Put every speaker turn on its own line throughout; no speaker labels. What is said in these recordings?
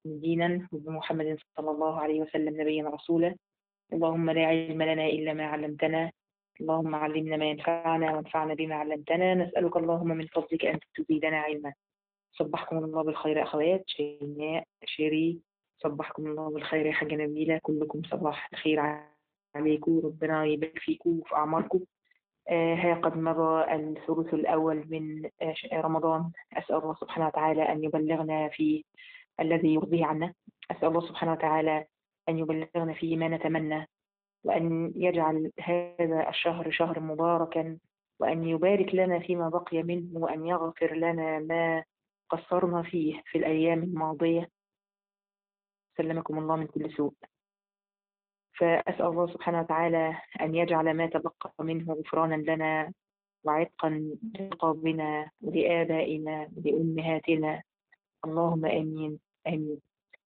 دينا وبمحمد صلى الله عليه وسلم نبيا رسولا اللهم لا علم لنا إلا ما علمتنا اللهم علمنا ما ينفعنا وانفعنا بما علمتنا نسألك اللهم من فضلك أن تزيدنا علما صبحكم الله بالخير أخوات شيماء شيري صبحكم الله بالخير يا حاجة نبيلة كلكم صباح الخير عليكم ربنا يبارك فيكم وفي أعماركم آه ها قد مضى الثلث الأول من آه رمضان أسأل الله سبحانه وتعالى أن يبلغنا في الذي يرضيه عنا أسأل الله سبحانه وتعالى أن يبلغنا فيه ما نتمنى وأن يجعل هذا الشهر شهر مباركا وأن يبارك لنا فيما بقي منه وأن يغفر لنا ما قصرنا فيه في الأيام الماضية سلمكم الله من كل سوء فأسأل الله سبحانه وتعالى أن يجعل ما تبقى منه غفرانا لنا وعتقا لرقابنا ولآبائنا ولأمهاتنا اللهم آمين آمين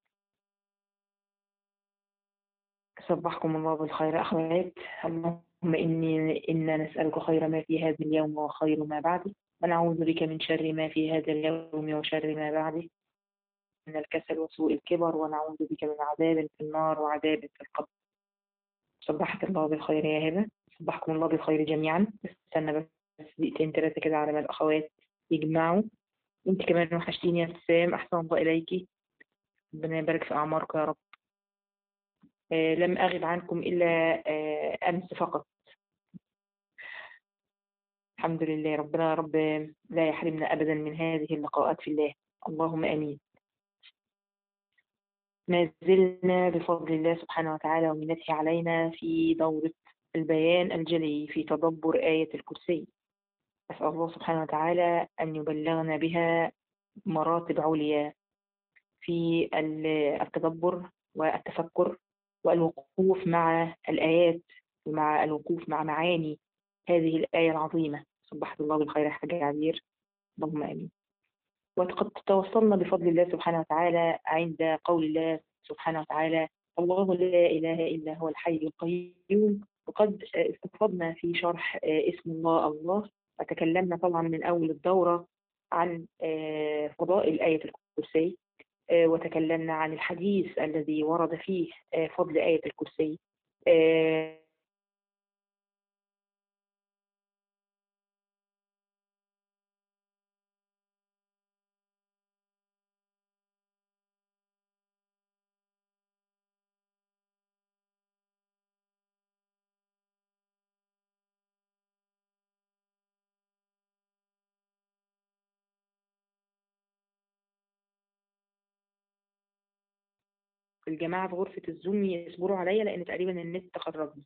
صبحكم الله بالخير أخوات اللهم إني إنا نسألك خير ما في هذا اليوم وخير ما بعده ونعوذ بك من شر ما في هذا اليوم وشر ما بعده من الكسل وسوء الكبر ونعوذ بك من عذاب في النار وعذاب في القبر صبحك الله بالخير يا هبة صبحكم الله بالخير جميعا استنى بس دقيقتين ثلاثة كده على ما الأخوات يجمعوا انت كمان وحشتيني يا ابتسام أحسن الله إليكي ربنا يبارك في أعماركم يا رب آه لم أغب عنكم إلا آه أمس فقط الحمد لله ربنا يا رب لا يحرمنا أبدا من هذه اللقاءات في الله اللهم آمين ما زلنا بفضل الله سبحانه وتعالى ومنته علينا في دورة البيان الجلي في تدبر آية الكرسي أسأل الله سبحانه وتعالى أن يبلغنا بها مراتب عليا في التدبر والتفكر والوقوف مع الآيات ومع الوقوف مع معاني هذه الآية العظيمة صبحت الله بالخير يا حاج عبير اللهم آمين وقد توصلنا بفضل الله سبحانه وتعالى عند قول الله سبحانه وتعالى الله لا إله إلا هو الحي القيوم وقد استفضنا في شرح اسم الله الله وتكلمنا طبعا من أول الدورة عن فضائل آية الكرسي وتكلمنا عن الحديث الذي ورد فيه فضل آية الكرسي الجماعة في غرفة الزوم يصبروا عليا لأن تقريبا النت خرجني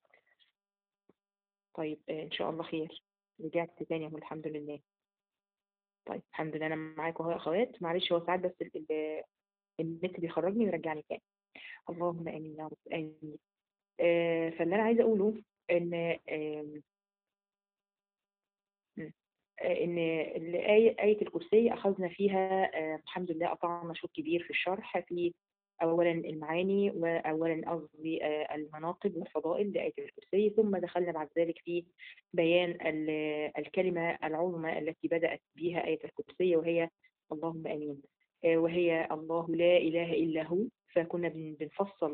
طيب إن شاء الله خير رجعت تاني أهو الحمد لله طيب الحمد لله أنا معاكم أهو يا أخوات معلش هو ساعات بس النت بيخرجني ويرجعني تاني اللهم آمين يا رب آمين آه فاللي أنا عايزة أقوله إن آه ان الآية آية الكرسي أخذنا فيها آه الحمد لله قطعنا شوط كبير في الشرح في أولا المعاني وأولا قصدي المناقب والفضائل لآية الكرسي ثم دخلنا بعد ذلك في بيان الكلمة العظمى التي بدأت بها آية الكرسي وهي اللهم آمين وهي الله لا إله إلا هو فكنا بنفصل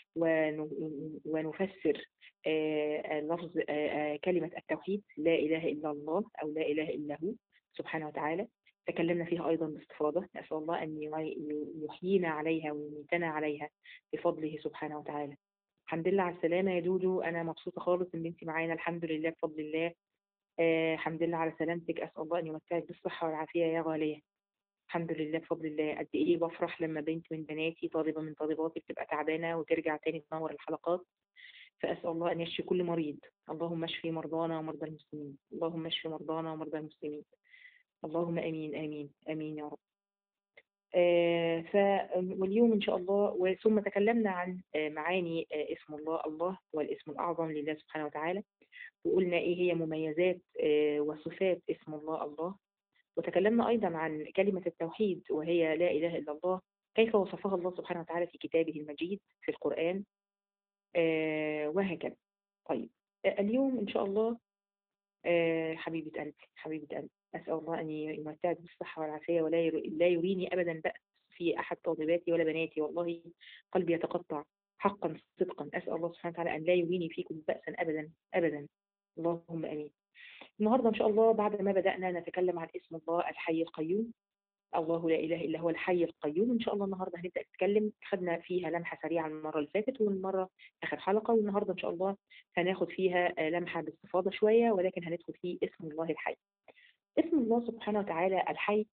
ونفسر لفظ كلمة التوحيد لا إله إلا الله أو لا إله إلا هو سبحانه وتعالى تكلمنا فيها أيضا باستفاضة نسأل الله أن يحيينا عليها ويميتنا عليها بفضله سبحانه وتعالى الحمد لله على السلامة يا دودو أنا مبسوطة خالص إن أنت معانا الحمد لله بفضل الله آه الحمد لله على سلامتك أسأل الله أن يمتعك بالصحة والعافية يا غالية الحمد لله بفضل الله قد إيه بفرح لما بنت من بناتي طالبة من طالباتي بتبقى تعبانة وترجع تاني تنور الحلقات فأسأل الله أن يشفي كل مريض اللهم اشفي مرضانا ومرضى المسلمين اللهم اشفي مرضانا ومرضى المسلمين اللهم امين امين امين يا رب آه ف واليوم ان شاء الله وثم تكلمنا عن آه معاني آه اسم الله الله هو الاسم الاعظم لله سبحانه وتعالى وقلنا ايه هي مميزات وصفات اسم الله الله وتكلمنا ايضا عن كلمه التوحيد وهي لا اله الا الله كيف وصفها الله سبحانه وتعالى في كتابه المجيد في القران وهكذا طيب اليوم ان شاء الله حبيبه قلبي حبيبه قلبي أسأل الله أن يمتعك بالصحة والعافية ولا لا يريني أبدا بأس في أحد طالباتي ولا بناتي والله قلبي يتقطع حقا صدقا أسأل الله سبحانه وتعالى أن لا يويني فيكم بأسا أبدا أبدا اللهم أمين النهاردة إن شاء الله بعد ما بدأنا نتكلم عن اسم الله الحي القيوم الله لا إله إلا هو الحي القيوم إن شاء الله النهاردة هنبدأ نتكلم خدنا فيها لمحة سريعة المرة اللي فاتت والمرة آخر حلقة والنهاردة إن شاء الله هناخد فيها لمحة باستفاضة شوية ولكن هندخل في اسم الله الحي اسم الله سبحانه وتعالى الحي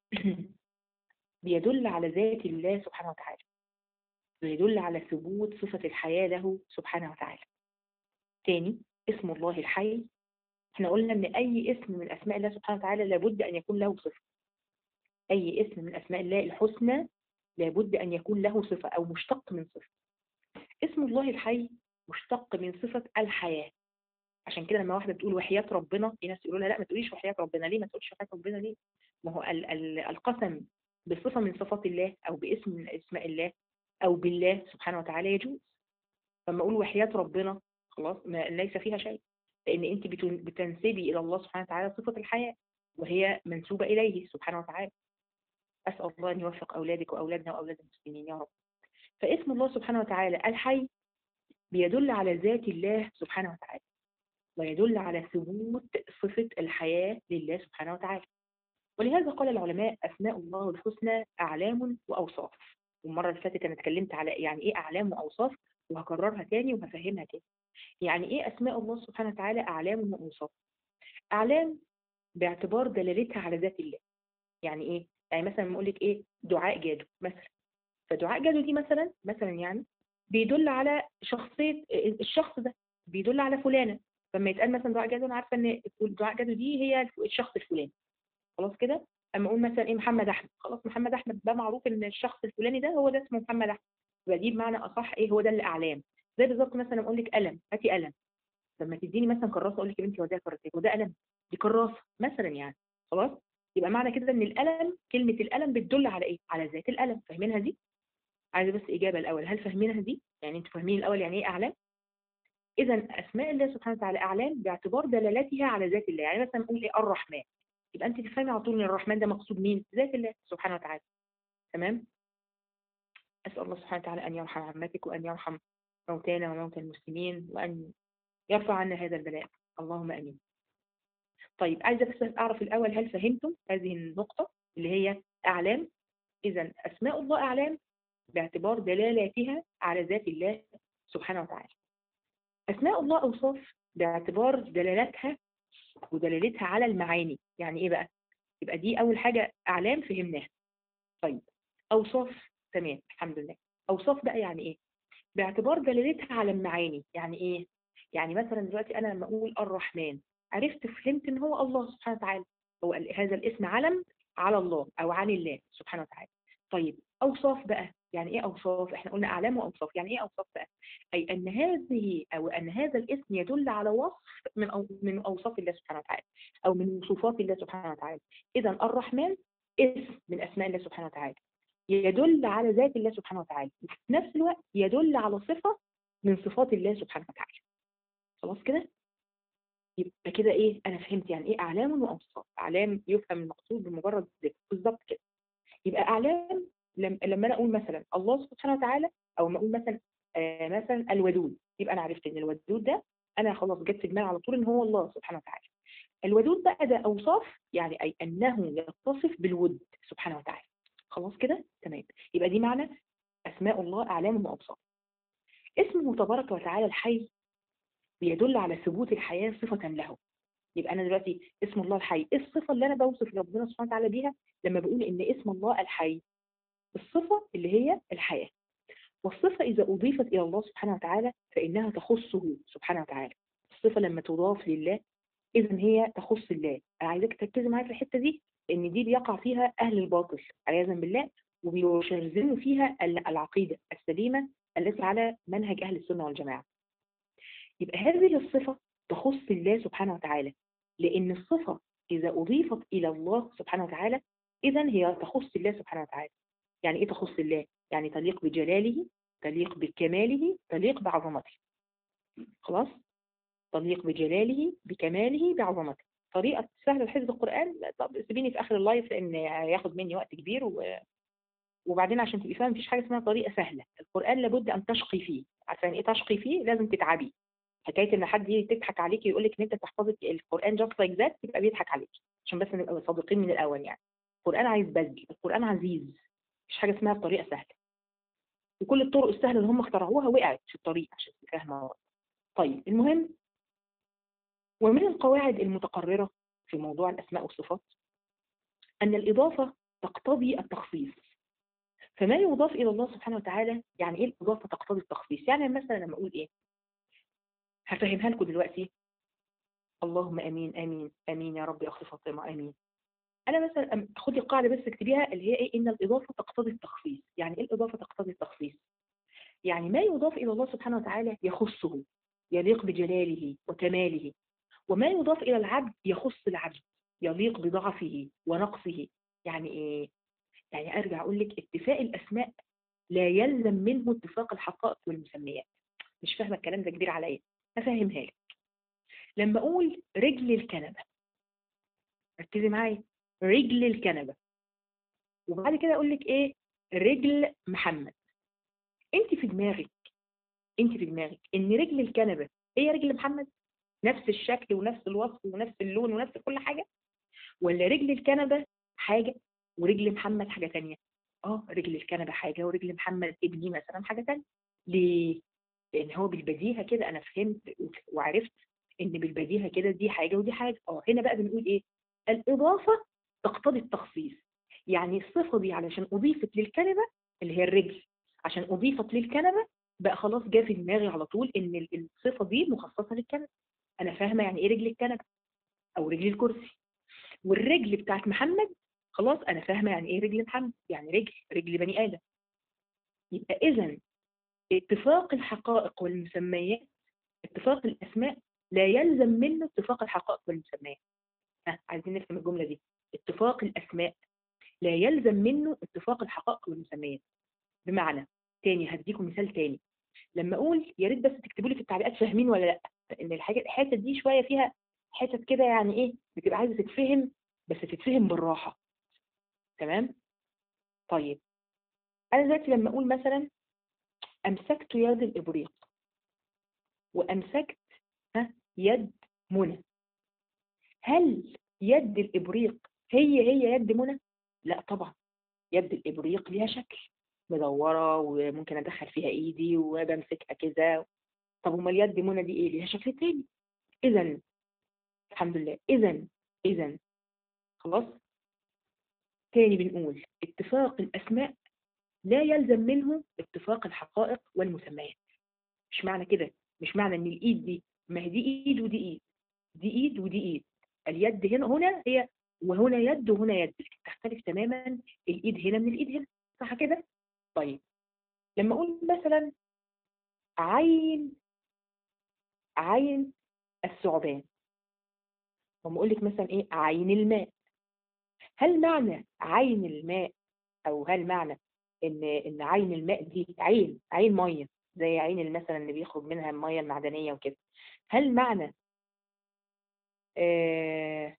بيدل على ذات الله سبحانه وتعالى ويدل على ثبوت صفة الحياة له سبحانه وتعالى تاني اسم الله الحي احنا قلنا ان اي اسم من اسماء الله سبحانه وتعالى لابد ان يكون له صفة اي اسم من اسماء الله الحسنى لابد ان يكون له صفة او مشتق من صفة اسم الله الحي مشتق من صفة الحياة عشان كده لما واحدة بتقول وحياة ربنا في ناس يقولوا لها لا ما تقوليش وحياة ربنا ليه ما تقولش وحياة ربنا ليه ما هو ال ال القسم بصفة من صفات الله او باسم من اسماء الله او بالله سبحانه وتعالى يجوز فلما اقول وحياة ربنا خلاص ما ليس فيها شيء لان انت بتنسبي الى الله سبحانه وتعالى صفة الحياة وهي منسوبة اليه سبحانه وتعالى اسال الله ان يوفق اولادك واولادنا واولاد المسلمين يا رب فاسم الله سبحانه وتعالى الحي بيدل على ذات الله سبحانه وتعالى ويدل على ثبوت صفة الحياة لله سبحانه وتعالى ولهذا قال العلماء أسماء الله الحسنى أعلام وأوصاف والمرة اللي فاتت أنا اتكلمت على يعني إيه أعلام وأوصاف وهكررها تاني وهفهمها تاني يعني إيه أسماء الله سبحانه وتعالى أعلام وأوصاف أعلام باعتبار دلالتها على ذات الله يعني إيه يعني مثلا نقول لك إيه دعاء جادو مثلا فدعاء جادو دي مثلا مثلا يعني بيدل على شخصية الشخص ده بيدل على فلانة لما يتقال مثلا دعاء جادو انا عارفه ان دعاء جادو دي هي الشخص الفلاني خلاص كده اما اقول مثلا ايه محمد احمد خلاص محمد احمد ده معروف ان الشخص الفلاني ده هو ده اسمه محمد احمد يبقى دي بمعنى اصح ايه هو ده الاعلام زي بالظبط مثلا اقول لك قلم هاتي قلم لما تديني مثلا كراسه اقول لك يا بنتي هو ده كراسه وده قلم دي كراسه مثلا يعني خلاص يبقى معنى كده ان القلم كلمه القلم بتدل على ايه على ذات القلم فاهمينها دي عايزه بس اجابه الاول هل فاهمينها دي يعني انتوا فاهمين الاول يعني ايه اعلام إذا أسماء الله سبحانه وتعالى أعلام باعتبار دلالتها على ذات الله يعني مثلا نقول إيه الرحمن يبقى أنت تفهمي على طول إن الرحمن ده مقصود مين؟ ذات الله سبحانه وتعالى تمام؟ أسأل الله سبحانه وتعالى أن يرحم عمتك وأن يرحم موتانا وموتى المسلمين وأن يرفع عنا هذا البلاء اللهم أمين طيب عايزة بس أعرف الأول هل فهمتم هذه النقطة اللي هي أعلام إذا أسماء الله أعلام باعتبار دلالاتها على ذات الله سبحانه وتعالى أسماء الله أوصاف باعتبار دلالتها ودلالتها على المعاني يعني إيه بقى؟ يبقى دي أول حاجة أعلام فهمناها طيب أوصاف تمام الحمد لله أوصاف بقى يعني إيه؟ باعتبار دلالتها على المعاني يعني إيه؟ يعني مثلا دلوقتي أنا لما أقول الرحمن عرفت فهمت إن هو الله سبحانه وتعالى هو هذا الاسم علم على الله أو عن الله سبحانه وتعالى طيب أوصاف بقى يعني ايه اوصاف احنا قلنا اعلام واوصاف يعني ايه اوصاف بقى اي ان هذه او ان هذا الاسم يدل على وصف من أو من اوصاف الله سبحانه وتعالى او من وصفات الله سبحانه وتعالى اذا الرحمن اسم من اسماء الله سبحانه وتعالى يدل على ذات الله سبحانه وتعالى وفي نفس الوقت يدل على صفه من صفات الله سبحانه وتعالى خلاص كده يبقى كده ايه انا فهمت يعني ايه اعلام واوصاف اعلام يفهم المقصود بمجرد ذكر بالظبط كده يبقى اعلام لما انا اقول مثلا الله سبحانه وتعالى او لما اقول مثلا آه مثلا الودود يبقى انا عرفت ان الودود ده انا خلاص جت في دماغي على طول ان هو الله سبحانه وتعالى الودود بقى ده اوصاف يعني اي انه يتصف بالود سبحانه وتعالى خلاص كده تمام يبقى دي معنى اسماء الله اعلام واوصاف اسمه تبارك وتعالى الحي بيدل على ثبوت الحياه صفه له يبقى انا دلوقتي اسم الله الحي ايه الصفه اللي انا بوصف ربنا سبحانه وتعالى بيها لما بقول ان اسم الله الحي الصفة اللي هي الحياة والصفة إذا أضيفت إلى الله سبحانه وتعالى فإنها تخصه سبحانه وتعالى الصفة لما تضاف لله إذا هي تخص الله أنا عايزاك تركزي معايا في الحتة دي إن دي بيقع فيها أهل الباطل عياذا بالله وبيشرذموا فيها العقيدة السليمة التي على منهج أهل السنة والجماعة يبقى هذه الصفة تخص الله سبحانه وتعالى لأن الصفة إذا أضيفت إلى الله سبحانه وتعالى إذا هي تخص الله سبحانه وتعالى يعني ايه تخص الله يعني تليق بجلاله تليق بكماله تليق بعظمته خلاص تليق بجلاله بكماله بعظمته طريقة سهلة لحفظ القرآن طب سيبيني في آخر اللايف لأن ياخد مني وقت كبير و... وبعدين عشان تبقي فاهم مفيش حاجه اسمها طريقه سهله القران لابد ان تشقي فيه عارفه يعني ايه تشقي فيه لازم تتعبي حكايه ان حد يجي تضحك عليكي يقول لك ان انت تحفظي القران جاست لايك ذات يبقى بيضحك عليكي عشان بس نبقى صادقين من الاول يعني القران عايز بذل القران عزيز مفيش حاجه اسمها طريقه سهله وكل الطرق السهله اللي هم اخترعوها وقعت في الطريق عشان تبقي فاهمه طيب المهم ومن القواعد المتقرره في موضوع الاسماء والصفات ان الاضافه تقتضي التخصيص فما يضاف الى الله سبحانه وتعالى يعني ايه الاضافه تقتضي التخصيص يعني مثلا لما اقول ايه هفهمها لكم دلوقتي اللهم امين امين امين يا رب اخي فاطمه امين انا مثلا خدي القاعده بس اكتبيها اللي هي ايه ان الاضافه تقتضي التخصيص يعني ايه الاضافه تقتضي التخصيص يعني ما يضاف الى الله سبحانه وتعالى يخصه يليق بجلاله وكماله وما يضاف الى العبد يخص العبد يليق بضعفه ونقصه يعني ايه يعني ارجع اقول لك اتفاق الاسماء لا يلزم منه اتفاق الحقائق والمسميات مش فاهمه الكلام ده كبير عليا هفهمها لك لما اقول رجل الكنبه ركزي معايا رجل الكنبه وبعد كده اقول لك ايه رجل محمد انت في دماغك انت في دماغك ان رجل الكنبه هي رجل محمد نفس الشكل ونفس الوصف ونفس اللون ونفس كل حاجه ولا رجل الكنبه حاجه ورجل محمد حاجه تانية اه رجل الكنبه حاجه ورجل محمد ابني مثلا حاجه تانية ليه لان هو بالبديهه كده انا فهمت وعرفت ان بالبديهه كده دي حاجه ودي حاجه اه هنا بقى بنقول ايه الاضافه تقتضي التخصيص يعني الصفه دي علشان اضيفت للكنبه اللي هي الرجل عشان اضيفت للكنبه بقى خلاص جه في دماغي على طول ان الصفه دي مخصصه للكنبه انا فاهمه يعني ايه رجل الكنبه او رجل الكرسي والرجل بتاعت محمد خلاص انا فاهمه يعني ايه رجل محمد يعني رجل رجل بني ادم يبقى اذا اتفاق الحقائق والمسميات اتفاق الاسماء لا يلزم منه اتفاق الحقائق والمسميات ها عايزين نفهم الجمله دي اتفاق الاسماء لا يلزم منه اتفاق الحقائق والمسميات بمعنى تاني هديكم مثال تاني لما اقول يا ريت بس تكتبوا لي في التعليقات فاهمين ولا لا لان الحاجه الحته دي شويه فيها حتت كده يعني ايه بتبقى عايزه تتفهم بس تتفهم بالراحه تمام طيب انا دلوقتي لما اقول مثلا امسكت يد الابريق وامسكت ها يد منى هل يد الابريق هي هي يد منى لا طبعا يد الابريق ليها شكل مدوره وممكن ادخل فيها ايدي وبمسكها كده طب امال يد منى دي ايه ليها شكل تاني اذا الحمد لله اذا اذا خلاص تاني بنقول اتفاق الاسماء لا يلزم منه اتفاق الحقائق والمسميات مش معنى كده مش معنى ان الايد دي ما هي دي ايد ودي ايد دي ايد ودي ايد اليد هنا هنا هي وهنا يد وهنا يد تختلف تماما الايد هنا من الايد هنا صح كده طيب لما اقول مثلا عين عين الثعبان لما اقول لك مثلا ايه عين الماء هل معنى عين الماء او هل معنى ان ان عين الماء دي عين عين ميه زي عين مثلا اللي بيخرج منها الميه المعدنيه وكده هل معنى آه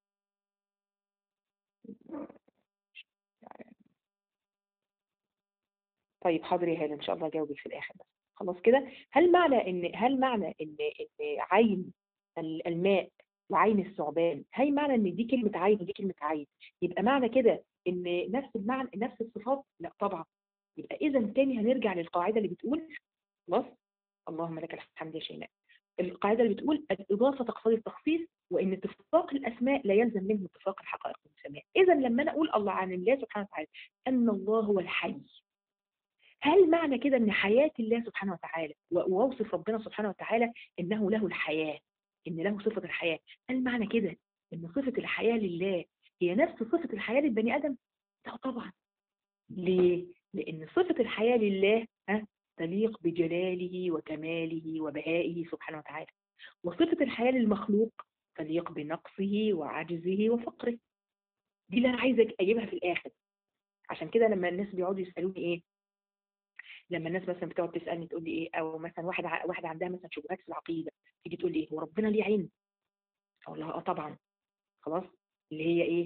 طيب حاضر يا هاله ان شاء الله اجاوبك في الاخر بس خلاص كده هل معنى ان هل معنى ان ان عين الماء وعين الثعبان هل معنى ان دي كلمه عين ودي كلمه عين يبقى معنى كده ان نفس المعنى نفس الصفات لا طبعا يبقى اذا تاني هنرجع للقاعده اللي بتقول خلاص اللهم لك الحمد يا شيماء القاعده اللي بتقول الاضافه تقتضي التخصيص وان اتفاق الاسماء لا يلزم منه اتفاق الحقائق والمسميات اذا لما انا اقول الله عن الله سبحانه وتعالى ان الله هو الحي هل معنى كده ان حياه الله سبحانه وتعالى واوصف ربنا سبحانه وتعالى انه له الحياه ان له صفه الحياه هل معنى كده ان صفه الحياه لله هي نفس صفه الحياه للبني ادم لا طبعا ليه لان صفه الحياه لله ها تليق بجلاله وكماله وبهائه سبحانه وتعالى وصفه الحياه للمخلوق تليق بنقصه وعجزه وفقره دي اللي انا عايزه اجيبها في الاخر عشان كده لما الناس بيقعدوا يسالوني ايه لما الناس مثلا بتقعد تسالني تقول لي ايه او مثلا واحد ع... واحده عندها مثلا شبهات في العقيده تيجي تقول لي ايه هو ربنا ليه عين اقول لها اه طبعا خلاص اللي هي ايه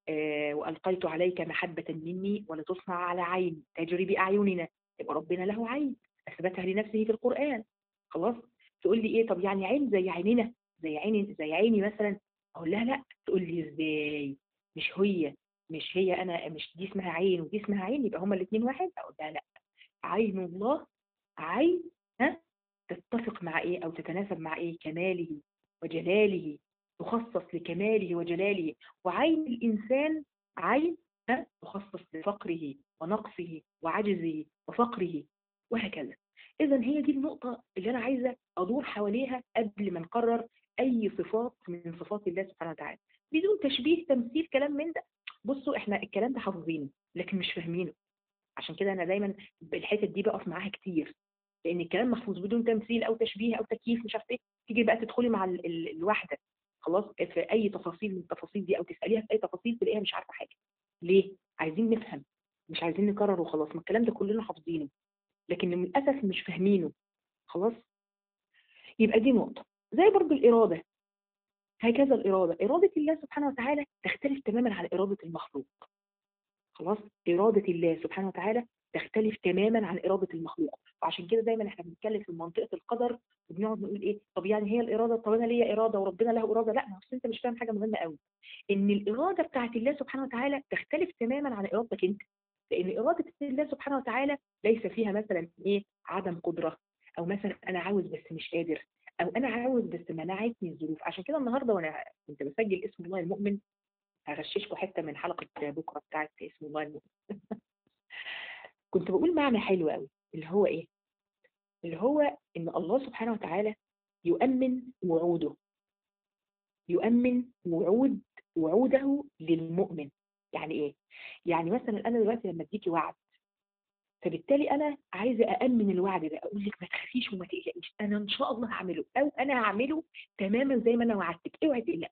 آه والقيت عليك محبه مني ولتصنع على عين تجري باعيننا يبقى ربنا له عين اثبتها لنفسه في القران خلاص تقول لي ايه طب يعني عين زي عيننا زي عيني زي عيني مثلا اقول لها لا تقول لي ازاي مش هي مش هي انا مش دي اسمها عين ودي اسمها عين يبقى هما الاثنين واحد اقول لها لا عين الله عين ها تتفق مع ايه او تتناسب مع ايه كماله وجلاله تخصص لكماله وجلاله وعين الانسان عين ها تخصص لفقره ونقصه وعجزه وفقره وهكذا اذا هي دي النقطه اللي انا عايزه ادور حواليها قبل ما نقرر اي صفات من صفات الله سبحانه وتعالى بدون تشبيه تمثيل كلام من ده بصوا احنا الكلام ده حافظينه لكن مش فاهمينه عشان كده انا دايما الحتت دي بقف معاها كتير لان الكلام محفوظ بدون تمثيل او تشبيه او تكييف مش عارف ايه تيجي بقى تدخلي مع ال ال الواحده خلاص في اي تفاصيل من التفاصيل دي او تساليها في اي تفاصيل تلاقيها مش عارفه حاجه ليه عايزين نفهم مش عايزين نكرر وخلاص ما الكلام ده كلنا حافظينه لكن للاسف مش فاهمينه خلاص يبقى دي نقطه زي برضو الاراده هكذا الإرادة إرادة الله سبحانه وتعالى تختلف تماما عن إرادة المخلوق خلاص إرادة الله سبحانه وتعالى تختلف تماما عن إرادة المخلوق وعشان كده دايما احنا بنتكلم في منطقة القدر وبنقعد نقول ايه طب يعني هي الإرادة طب أنا ليا إرادة وربنا له إرادة لا ما هو أنت مش فاهم حاجة مهمة قوي إن الإرادة بتاعت الله سبحانه وتعالى تختلف تماما عن إرادتك أنت لأن إرادة الله سبحانه وتعالى ليس فيها مثلا ايه عدم قدرة أو مثلا أنا عاوز بس مش قادر او انا عاوز بس منعتني الظروف عشان كده النهارده وانا كنت بسجل اسم الله المؤمن هغششكم حته من حلقه بكره بتاعت اسم الله المؤمن كنت بقول معنى حلو قوي اللي هو ايه اللي هو ان الله سبحانه وتعالى يؤمن وعوده يؤمن وعود وعوده للمؤمن يعني ايه يعني مثلا انا دلوقتي لما اديكي وعد فبالتالي انا عايزه أأمن الوعد ده اقول لك ما تخافيش وما تقلقيش انا ان شاء الله هعمله او انا هعمله تماما زي ما انا وعدتك اوعي تقلقي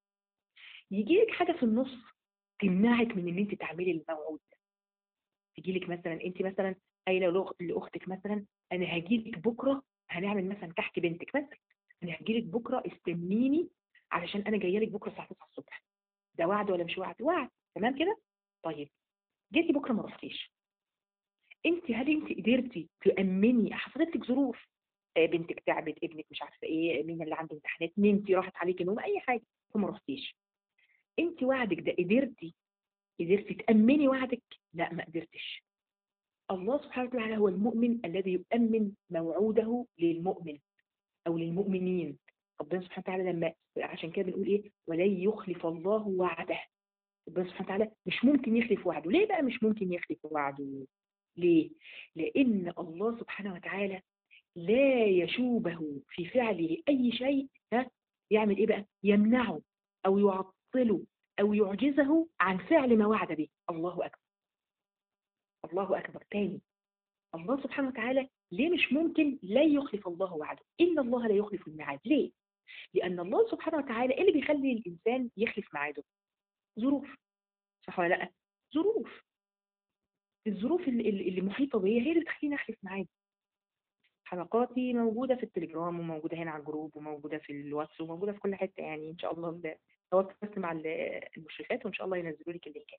يجي لك حاجه في النص تمنعك من ان انت تعملي الموعود ده تجي لك مثلا انت مثلا قايله لاختك مثلا انا هاجي لك بكره هنعمل مثلا كحك بنتك مثلا انا هاجي لك بكره استنيني علشان انا جايه لك بكره الساعه 9 الصبح ده وعد ولا مش وعد وعد تمام كده طيب جيتي بكره ما رحتيش انت هل انت قدرتي تامني حصلت لك ظروف بنتك تعبت ابنك مش عارفه ايه مين اللي عنده امتحانات نمتي راحت عليكي نوم اي حاجه فما رحتيش انت وعدك ده قدرتي قدرتي تامني وعدك لا ما قدرتش الله سبحانه وتعالى هو المؤمن الذي يؤمن موعوده للمؤمن او للمؤمنين ربنا سبحانه وتعالى لما عشان كده بنقول ايه ولن يخلف الله وعده ربنا سبحانه وتعالى مش ممكن يخلف وعده ليه بقى مش ممكن يخلف وعده ليه؟ لأن الله سبحانه وتعالى لا يشوبه في فعله أي شيء ها يعمل إيه بقى؟ يمنعه أو يعطله أو يعجزه عن فعل ما وعد به الله أكبر الله أكبر تاني الله سبحانه وتعالى ليه مش ممكن لا يخلف الله وعده إن الله لا يخلف الميعاد ليه؟ لأن الله سبحانه وتعالى إيه اللي بيخلي الإنسان يخلف ميعاده؟ ظروف صح ولا لأ؟ ظروف الظروف اللي محيطة بيا هي اللي بتخليني أحلف معاك حلقاتي موجودة في التليجرام وموجودة هنا على الجروب وموجودة في الواتس وموجودة في كل حتة يعني إن شاء الله تواصل بس مع المشرفات وإن شاء الله ينزلوا لك اللينكات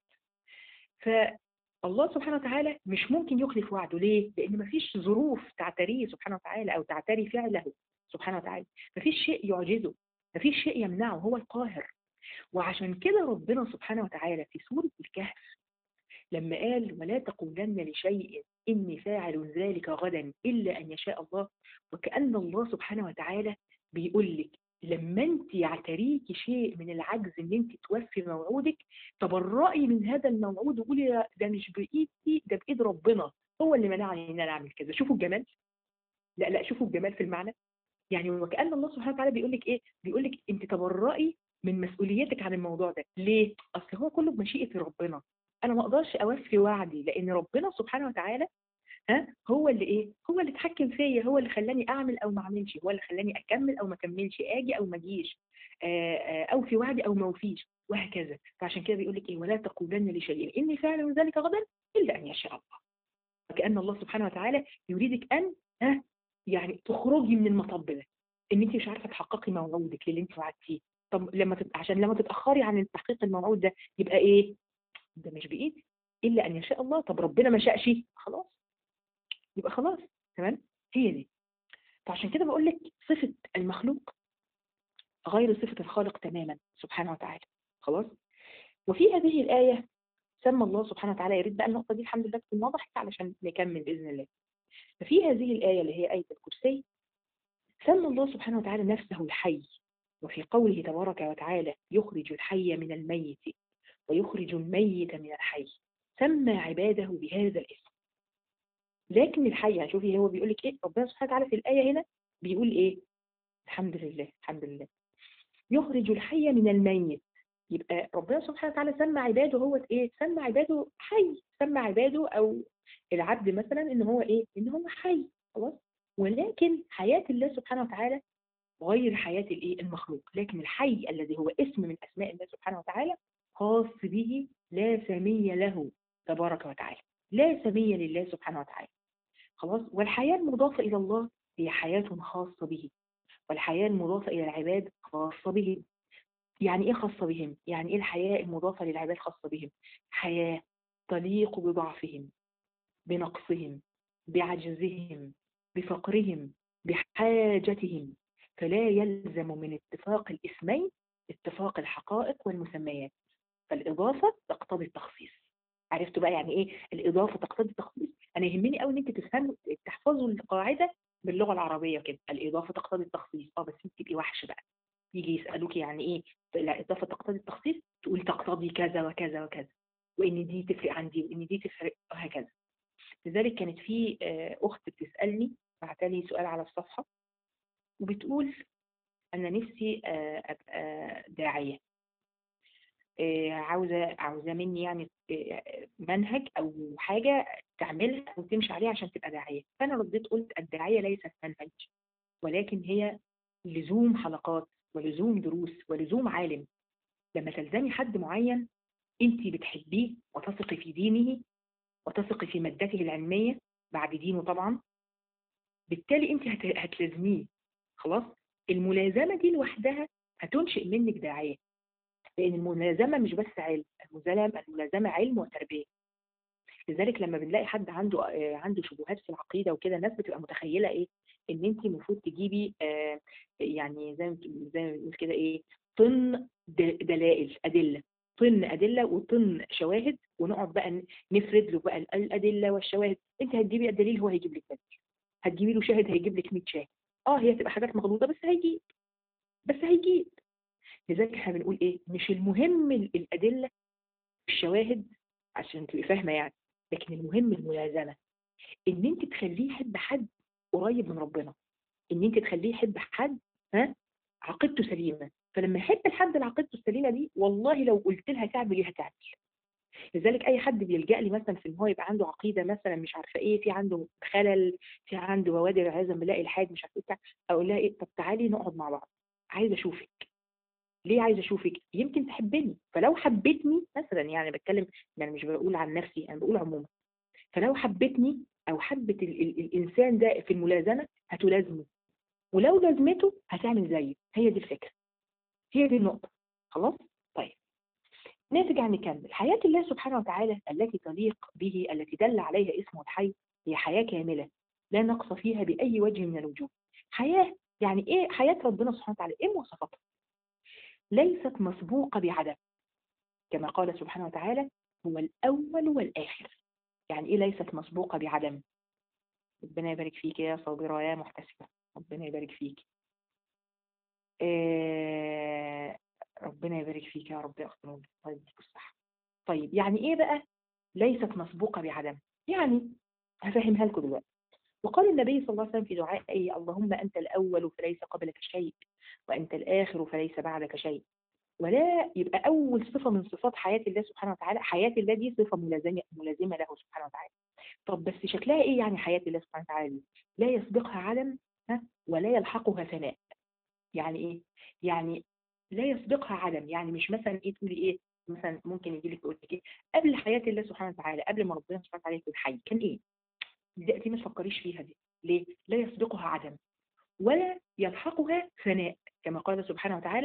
فالله سبحانه وتعالى مش ممكن يخلف وعده ليه؟ لأن مفيش ظروف تعتريه سبحانه وتعالى أو تعتري فعله سبحانه وتعالى مفيش شيء يعجزه مفيش شيء يمنعه هو القاهر وعشان كده ربنا سبحانه وتعالى في سورة الكهف لما قال ولا تقولن لشيء إني فاعل ذلك غدا إلا أن يشاء الله وكأن الله سبحانه وتعالى بيقول لك لما انت يعتريكي شيء من العجز ان انت توفي موعودك تبرئي من هذا الموعود وقولي ده مش بايدي ده بايد ربنا هو اللي منعني ان انا اعمل كذا شوفوا الجمال لا لا شوفوا الجمال في المعنى يعني وكأن الله سبحانه وتعالى بيقول لك ايه بيقول لك انت تبرئي من مسؤوليتك عن الموضوع ده ليه اصل هو كله بمشيئه ربنا انا ما اقدرش اوفي وعدي لان ربنا سبحانه وتعالى ها هو اللي ايه هو اللي اتحكم فيا هو اللي خلاني اعمل او ما اعملش هو اللي خلاني اكمل او ما اكملش اجي او ما اجيش او في وعدي او ما اوفيش وهكذا فعشان كده بيقول لك ايه ولا تقولن لشيء اني فاعل ذلك غدا الا ان يشاء الله وكأن الله سبحانه وتعالى يريدك ان ها يعني تخرجي من المطب ده ان انت مش عارفه تحققي موعودك للي انت وعدتيه طب لما تت... عشان لما تتاخري عن التحقيق الموعود ده يبقى ايه ده مش بايدي الا ان يشاء الله طب ربنا ما شاءش خلاص يبقى خلاص تمام هي دي فعشان كده بقول لك صفه المخلوق غير صفه الخالق تماما سبحانه وتعالى خلاص وفي هذه الايه سمى الله سبحانه وتعالى يريد بقى النقطه دي الحمد لله تكون وضحت علشان نكمل باذن الله ففي هذه الايه اللي هي ايه الكرسي سمى الله سبحانه وتعالى نفسه الحي وفي قوله تبارك وتعالى يخرج الحي من الميت ويخرج الميت من الحي سمى عباده بهذا الاسم لكن الحي يعني شوفي هو بيقول لك ايه ربنا سبحانه وتعالى في الايه هنا بيقول ايه الحمد لله الحمد لله يخرج الحي من الميت يبقى ربنا سبحانه وتعالى سمى عباده هو ايه سمى عباده حي سمى عباده او العبد مثلا ان هو ايه ان هو حي خلاص ولكن حياة الله سبحانه وتعالى غير حياة الايه المخلوق لكن الحي الذي هو اسم من اسماء الله سبحانه وتعالى خاص به لا سمي له تبارك وتعالى لا سمي لله سبحانه وتعالى خلاص والحياة المضافة إلى الله هي حياة خاصة به والحياة المضافة إلى العباد خاصة بهم يعني إيه خاصة بهم؟ يعني إيه الحياة المضافة للعباد خاصة بهم؟ حياة تليق بضعفهم بنقصهم بعجزهم بفقرهم بحاجتهم فلا يلزم من اتفاق الاسمين اتفاق الحقائق والمسميات فالإضافة تقتضي التخصيص عرفتوا بقى يعني ايه الإضافة تقتضي التخصيص أنا يهمني قوي إن أنت تفهموا تحفظوا القاعدة باللغة العربية كده الإضافة تقتضي التخصيص اه بس انت تبقي وحش بقى يجي يسألوك يعني ايه الإضافة تقتضي التخصيص تقول تقتضي كذا وكذا وكذا وإن دي تفرق عن دي وإن دي تفرق وهكذا لذلك كانت في أخت بتسألني بعتلي سؤال على الصفحة وبتقول أنا نفسي أبقى داعية عاوزة عاوزة مني يعني منهج أو حاجة تعملها وتمشي عليها عشان تبقى داعية فأنا رديت قلت الداعية ليست منهج ولكن هي لزوم حلقات ولزوم دروس ولزوم عالم لما تلزمي حد معين انت بتحبيه وتثقي في دينه وتثقي في مادته العلمية بعد دينه طبعا بالتالي انت هتلازميه خلاص الملازمة دي لوحدها هتنشئ منك داعية لأن الملازمة مش بس علم الملازمة الملازمة علم وتربية لذلك لما بنلاقي حد عنده عنده شبهات في العقيدة وكده الناس بتبقى متخيلة ايه ان انت المفروض تجيبي آه يعني زي ما زي ما بنقول كده ايه طن دلائل أدلة طن أدلة وطن شواهد ونقعد بقى نفرد له بقى الأدلة والشواهد انت هتجيبي الدليل هو هيجيب لك دليل هتجيبي له شاهد هيجيب لك 100 شاهد اه هي تبقى حاجات مغلوطة بس هيجيب بس هيجيب لذلك احنا بنقول ايه مش المهم الأدلة الشواهد عشان تبقي فاهمة يعني لكن المهم الملازمة ان انت تخليه يحب حد قريب من ربنا ان انت تخليه يحب حد ها عقيدته سليمة فلما يحب الحد اللي عقيدته السليمة دي والله لو قلت لها تعمل ايه هتعمل لذلك اي حد بيلجأ لي مثلا في ان هو يبقى عنده عقيده مثلا مش عارفه ايه في عنده خلل في عنده بوادر عايزه بلاقي الحاج مش عارفه ايه اقول لها ايه طب تعالي نقعد مع بعض عايزه اشوفك ليه عايزه اشوفك يمكن تحبني فلو حبتني مثلا يعني بتكلم يعني مش بقول عن نفسي انا بقول عموما فلو حبتني او حبت ال ال الانسان ده في الملازمه هتلازمه ولو لازمته هتعمل زيه هي دي الفكره هي دي النقطه خلاص طيب نرجع نكمل حياة الله سبحانه وتعالى التي تليق به التي دل عليها اسمه الحي هي حياة كاملة لا نقص فيها بأي وجه من الوجوه حياة يعني إيه حياة ربنا سبحانه وتعالى إيه مواصفاتها ليست مسبوقة بعدم كما قال سبحانه وتعالى هو الأول والآخر يعني إيه ليست مسبوقة بعدم ربنا يبارك فيك يا صابرة يا محتسبة ربنا يبارك فيك آه ربنا يبارك فيك يا رب يا أخت نور طيب الصح طيب يعني إيه بقى ليست مسبوقة بعدم يعني هفهمها لكم دلوقتي وقال النبي صلى الله عليه وسلم في دعائه اللهم أنت الأول فليس قبلك شيء وأنت الآخر فليس بعدك شيء ولا يبقى أول صفة من صفات حياة الله سبحانه وتعالى حياة الله دي صفة ملازمة ملازمة له سبحانه وتعالى طب بس شكلها إيه يعني حياة الله سبحانه وتعالى دي لا يسبقها عدم ها ولا يلحقها ثناء يعني إيه يعني لا يسبقها عدم يعني مش مثلا إيه تقولي إيه مثلا ممكن يجي لك يقول لك إيه قبل حياة الله سبحانه وتعالى قبل ما ربنا سبحانه وتعالى يكون حي كان إيه دي ما تفكريش فيها دي ليه لا يسبقها عدم ولا يلحقها ثناء كما قال سبحانه وتعالى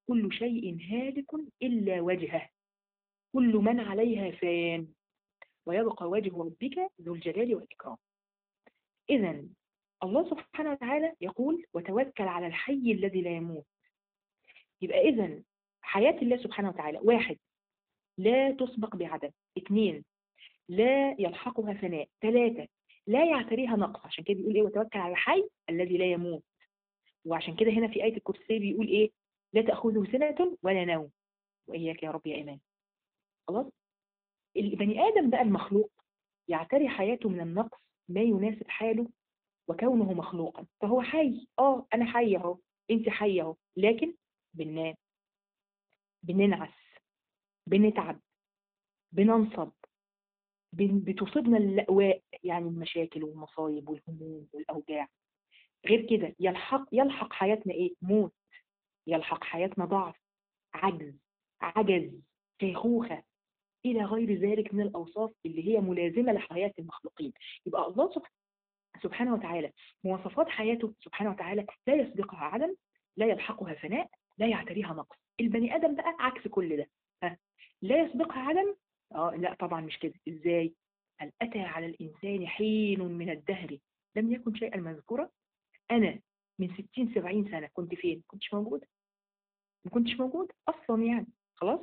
كل شيء هالك إلا وجهه كل من عليها فان ويبقى وجه ربك ذو الجلال والإكرام إذا الله سبحانه وتعالى يقول وتوكل على الحي الذي لا يموت يبقى إذا حياة الله سبحانه وتعالى واحد لا تسبق بعدم اثنين لا يلحقها فناء ثلاثة لا يعتريها نقص عشان كده بيقول ايه وتوكل على الحي الذي لا يموت وعشان كده هنا في آية الكرسي بيقول ايه لا تأخذه سنة ولا نوم وإياك يا رب يا إيمان خلاص البني آدم بقى المخلوق يعتري حياته من النقص ما يناسب حاله وكونه مخلوقا فهو حي اه انا حي اهو انت حي اهو لكن بننام بننعس بنتعب بننصب بن- بتصيبنا اللأواء يعني المشاكل والمصايب والهموم والأوجاع غير كده يلحق يلحق حياتنا ايه موت يلحق حياتنا ضعف عجز عجز شيخوخة إلى غير ذلك من الأوصاف اللي هي ملازمة لحياة المخلوقين يبقى الله سبحانه سبحانه وتعالى مواصفات حياته سبحانه وتعالى لا يسبقها عدم لا يلحقها فناء لا يعتريها نقص البني آدم بقى عكس كل ده ها لا يسبقها عدم اه لا طبعا مش كده ازاي هل أتى على الإنسان حين من الدهر لم يكن شيئا مذكورا أنا من 60 70 سنة كنت فين كنتش موجود ما كنتش موجود أصلا يعني خلاص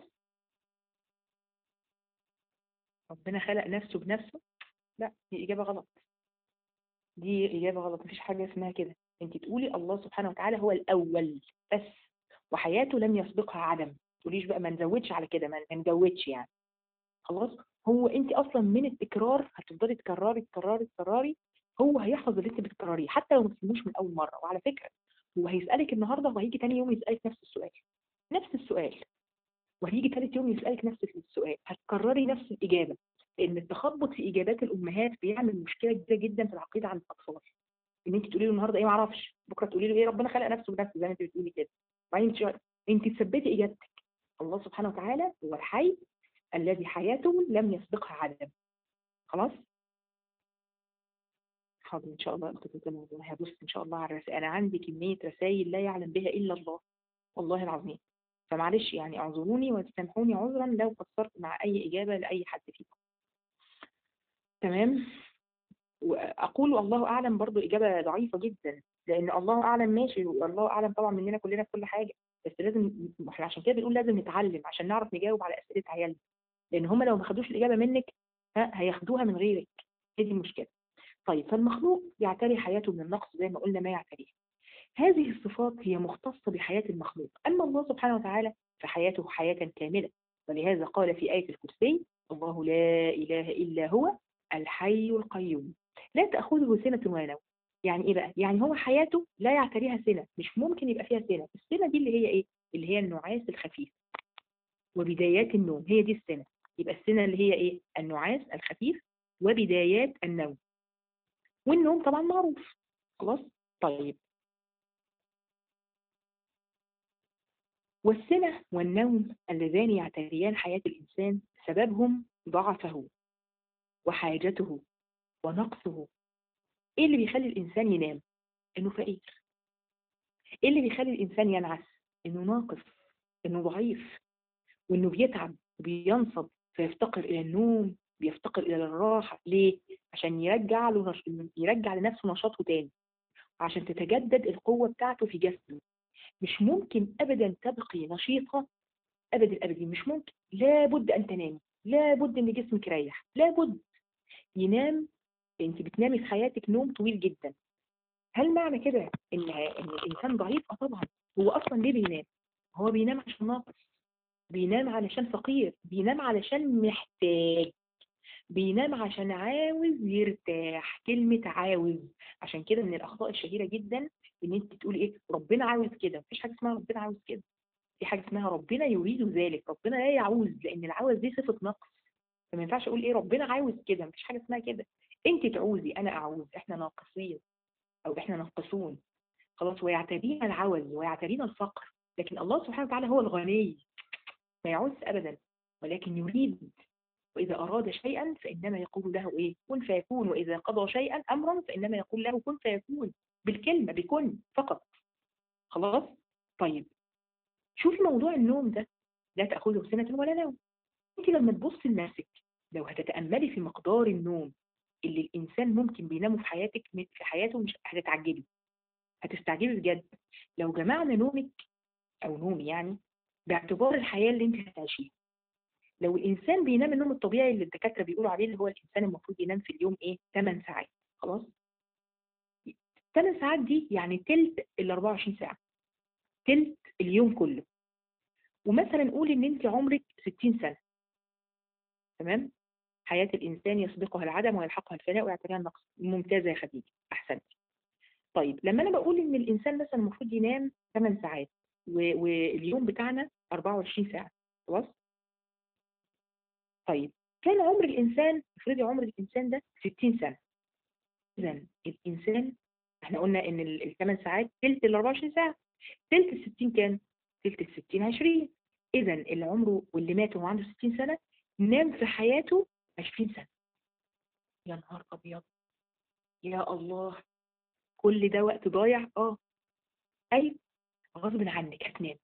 ربنا خلق نفسه بنفسه لا دي إجابة غلط دي إجابة غلط مفيش حاجة اسمها كده انت تقولي الله سبحانه وتعالى هو الأول بس وحياته لم يسبقها عدم تقوليش بقى ما نزودش على كده ما نزودش يعني خلاص هو انت اصلا من التكرار هتفضلي تكرري تكرري تكرري هو هيحفظ اللي انت بتكرريه حتى لو ما تفهموش من اول مره وعلى فكره هو هيسالك النهارده وهيجي تاني يوم يسالك نفس السؤال نفس السؤال وهيجي ثالث يوم يسالك نفس السؤال هتكرري نفس الاجابه لان التخبط في اجابات الامهات بيعمل مشكله كبيره جدا في العقيده عند الاطفال ان انت تقولي له النهارده ايه ما اعرفش بكره تقولي له ايه ربنا خلق نفسه بنفسه زي ما انت بتقولي كده وبعدين انت انت تثبتي اجابتك الله سبحانه وتعالى هو الحي الذي حياته لم يسبقها عدم خلاص حاضر ان شاء الله اخت الموضوع هبص ان شاء الله على الرسائل انا عندي كميه رسائل لا يعلم بها الا الله والله العظيم فمعلش يعني اعذروني وتسامحوني عذرا لو قصرت مع اي اجابه لاي حد فيكم تمام واقول والله اعلم برضو اجابه ضعيفه جدا لان الله اعلم ماشي والله اعلم طبعا مننا كلنا في كل حاجه بس لازم احنا عشان كده بنقول لازم نتعلم عشان نعرف نجاوب على اسئله عيالنا لان هم لو ما خدوش الاجابه منك ها هياخدوها من غيرك هي دي المشكله طيب فالمخلوق يعتري حياته من النقص زي ما قلنا ما يعتريه هذه الصفات هي مختصه بحياه المخلوق اما الله سبحانه وتعالى فحياته حياه كامله ولهذا قال في ايه الكرسي الله لا اله الا هو الحي القيوم لا تاخذه سنه ولا نوم يعني ايه بقى يعني هو حياته لا يعتريها سنه مش ممكن يبقى فيها سنه السنه دي اللي هي ايه اللي هي النعاس الخفيف وبدايات النوم هي دي السنه يبقى السنه اللي هي ايه النعاس الخفيف وبدايات النوم والنوم طبعا معروف خلاص طيب والسنة والنوم اللذان يعتريان حياة الإنسان سببهم ضعفه وحاجته ونقصه ايه اللي بيخلي الإنسان ينام إنه فقير ايه اللي بيخلي الإنسان ينعس إنه ناقص إنه ضعيف وإنه بيتعب وبينصب فيفتقر إلى النوم بيفتقر إلى الراحة ليه؟ عشان يرجع له نش... يرجع لنفسه نشاطه تاني عشان تتجدد القوة بتاعته في جسمه مش ممكن أبدا تبقي نشيطة أبدا أبدا مش ممكن لابد أن تنامي لابد أن جسمك يريح لابد ينام أنت بتنامي في حياتك نوم طويل جدا هل معنى كده إن إن الإنسان ضعيف؟ أه طبعا هو أصلا ليه بينام؟ هو بينام عشان ناقص بينام علشان فقير بينام علشان محتاج بينام عشان عاوز يرتاح كلمة عاوز عشان كده من الأخطاء الشهيرة جدا إن أنت تقولي إيه ربنا عاوز كده مفيش حاجة اسمها ربنا عاوز كده في حاجة اسمها ربنا يريد ذلك ربنا لا يعوز لأن العوز دي صفة نقص فما ينفعش أقول إيه ربنا عاوز كده مفيش حاجة اسمها كده أنت تعوزي أنا أعوز إحنا ناقصين أو إحنا ناقصون خلاص ويعترينا العوز ويعترينا الفقر لكن الله سبحانه وتعالى هو الغني ما يعوز أبدا ولكن يريد وإذا أراد شيئا فإنما يقول له إيه كن فيكون وإذا قضى شيئا أمرا فإنما يقول له كن فيكون بالكلمة بكن فقط خلاص طيب شوفي موضوع النوم ده لا تأخذه سنة ولا نوم انت لما تبص لنفسك لو هتتأملي في مقدار النوم اللي الإنسان ممكن بينامه في حياتك في حياته مش هتتعجبي هتستعجبي بجد لو جمعنا نومك أو نومي يعني باعتبار الحياة اللي انت هتعيشيها لو الإنسان بينام النوم الطبيعي اللي الدكاترة بيقولوا عليه اللي هو الإنسان المفروض ينام في اليوم إيه 8 ساعات خلاص 8 ساعات دي يعني تلت ال 24 ساعة تلت اليوم كله ومثلا نقول ان انت عمرك 60 سنة تمام حياة الإنسان يسبقها العدم ويلحقها الفناء ويعتريها النقص ممتازة يا خديجة أحسنت طيب لما أنا بقول إن الإنسان مثلا المفروض ينام 8 ساعات واليوم بتاعنا 24 ساعة خلاص طيب كان عمر الإنسان افرضي عمر الإنسان ده 60 سنة إذا الإنسان احنا قلنا إن الثمان ساعات تلت ال 24 ساعة تلت ال 60 كام؟ تلت ال 60 20 إذا اللي عمره واللي مات وهو عنده 60 سنة نام في حياته 20 سنة يا نهار أبيض يا الله كل ده وقت ضايع اه أيوة غصب عنك هتنام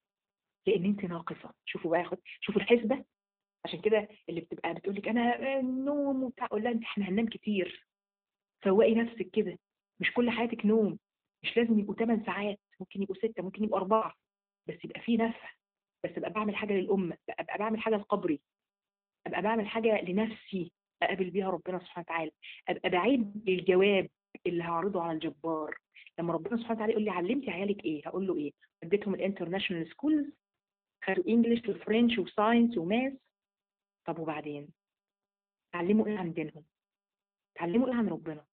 لأن أنت ناقصة شوفوا بقى خد شوفوا الحسبة عشان كده اللي بتبقى بتقول لك أنا نوم وبتاع أقول لها أنت إحنا هننام كتير فوقي نفسك كده مش كل حياتك نوم مش لازم يبقوا 8 ساعات ممكن يبقوا 6 ممكن يبقوا 4 بس يبقى فيه نفع بس ابقى بعمل حاجة للأمة ابقى بعمل حاجة لقبري ابقى بعمل حاجة لنفسي اقابل بيها ربنا سبحانه وتعالى ابقى بعيد الجواب اللي هعرضه على الجبار لما ربنا سبحانه وتعالى يقول لي علمتي عيالك ايه هقول له ايه اديتهم الانترناشونال سكولز خدوا انجلش وفرنش وساينس وماث طب وبعدين تعلموا ايه عن دينهم تعلموا ايه عن ربنا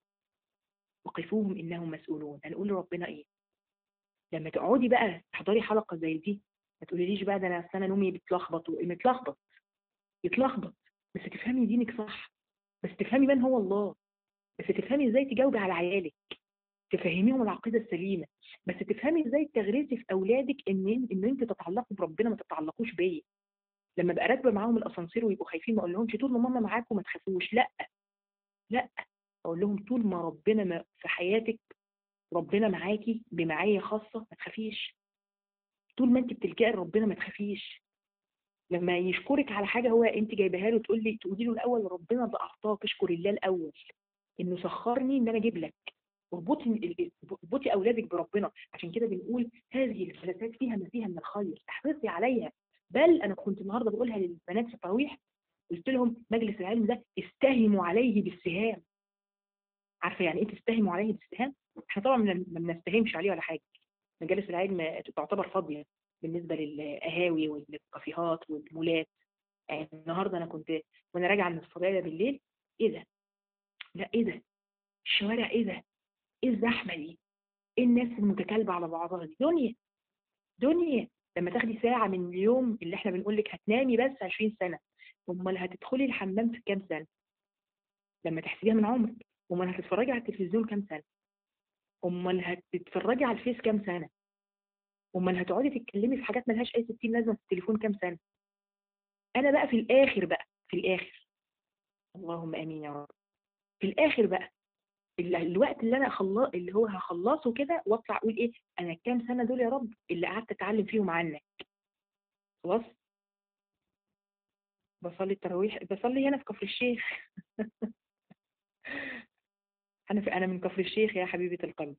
وقفوهم انهم مسؤولون هنقول لربنا ايه لما تقعدي بقى تحضري حلقه زي دي ما تقوليليش بقى ده انا انا نومي بيتلخبط متلخبط يتلخبط بس تفهمي دينك صح بس تفهمي من هو الله بس تفهمي ازاي تجاوبي على عيالك تفهميهم العقيدة السليمة بس تفهمي ازاي تغرسي في اولادك ان ان انت تتعلقوا بربنا ما تتعلقوش بيا لما ابقى راكبه معاهم الاسانسير ويبقوا خايفين ما اقول لهمش طول ما ماما معاكم ما تخافوش لا لا اقول لهم طول ما ربنا ما في حياتك ربنا معاكي بمعيه خاصه ما تخافيش طول ما انت بتلجئي لربنا ما تخافيش لما يشكرك على حاجه هو انت جايباها له تقول لي تقولي له الاول ربنا ده اعطاك اشكر الله الاول انه سخرني ان انا اجيب لك اربطي اربطي اولادك بربنا عشان كده بنقول هذه الجلسات فيها ما فيها من الخير احرصي عليها بل انا كنت النهارده بقولها للبنات في التراويح قلت لهم مجلس العلم ده استهموا عليه بالسهام عارفه يعني ايه تستهموا عليه بالسهام احنا طبعا ما بنستهمش عليه ولا حاجه مجالس العلم تعتبر فاضيه بالنسبه للقهاوي والكافيهات والمولات يعني النهارده انا كنت وانا راجعه من الصبايا بالليل ايه ده لا ايه ده الشوارع ايه ده ايه الزحمه دي ايه الناس المتكالبه على بعضها دي دنيا دنيا لما تاخدي ساعه من اليوم اللي احنا بنقول لك هتنامي بس 20 سنه امال هتدخلي الحمام في كام سنه لما تحسبيها من عمرك امال هتتفرجي على التلفزيون كام سنه امال هتتفرجي على الفيس كام سنه امال هتقعدي تتكلمي في حاجات ملهاش اي 60 لازمه في التليفون كام سنه انا بقى في الاخر بقى في الاخر اللهم امين يا رب في الاخر بقى الوقت اللي انا خلص اللي هو هخلصه كده واطلع اقول ايه انا الكام سنه دول يا رب اللي قعدت اتعلم فيهم عنك خلاص بصلي التراويح بصلي هنا في كفر الشيخ انا في انا من كفر الشيخ يا حبيبه القلب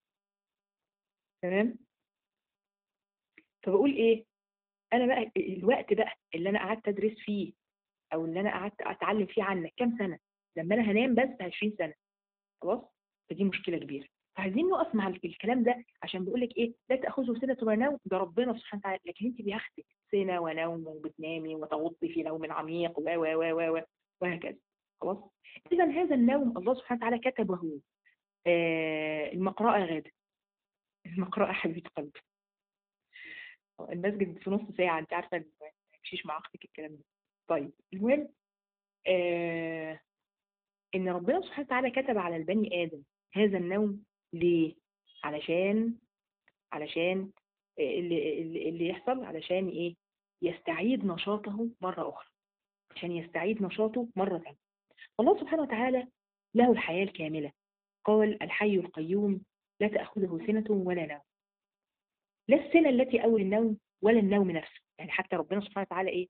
تمام فبقول ايه انا بقى الوقت بقى اللي انا قعدت ادرس فيه او اللي انا قعدت اتعلم فيه عنك كام سنه لما انا هنام بس 20 سنه خلاص فدي مشكله كبيره فعايزين نقف مع الكلام ده عشان بيقول لك ايه لا تاخذه سنه ونوم ده ربنا سبحانه وتعالى لكن انت بياخدك سنه ونوم وبتنامي وتغطي في نوم عميق و و و و وهكذا خلاص اذا هذا النوم الله سبحانه وتعالى كتبه آه المقرأة غاده المقرأة حبيبه قلبي المسجد في نص ساعه انت عارفه ما يمشيش مع اختك الكلام ده طيب المهم آه ان ربنا سبحانه وتعالى كتب على البني ادم هذا النوم ليه علشان علشان اللي, اللي يحصل علشان ايه يستعيد نشاطه مرة اخرى عشان يستعيد نشاطه مرة ثانيه الله سبحانه وتعالى له الحياة الكاملة قال الحي القيوم لا تأخذه سنة ولا نوم لا السنة التي أول النوم ولا النوم نفسه يعني حتى ربنا سبحانه وتعالى ايه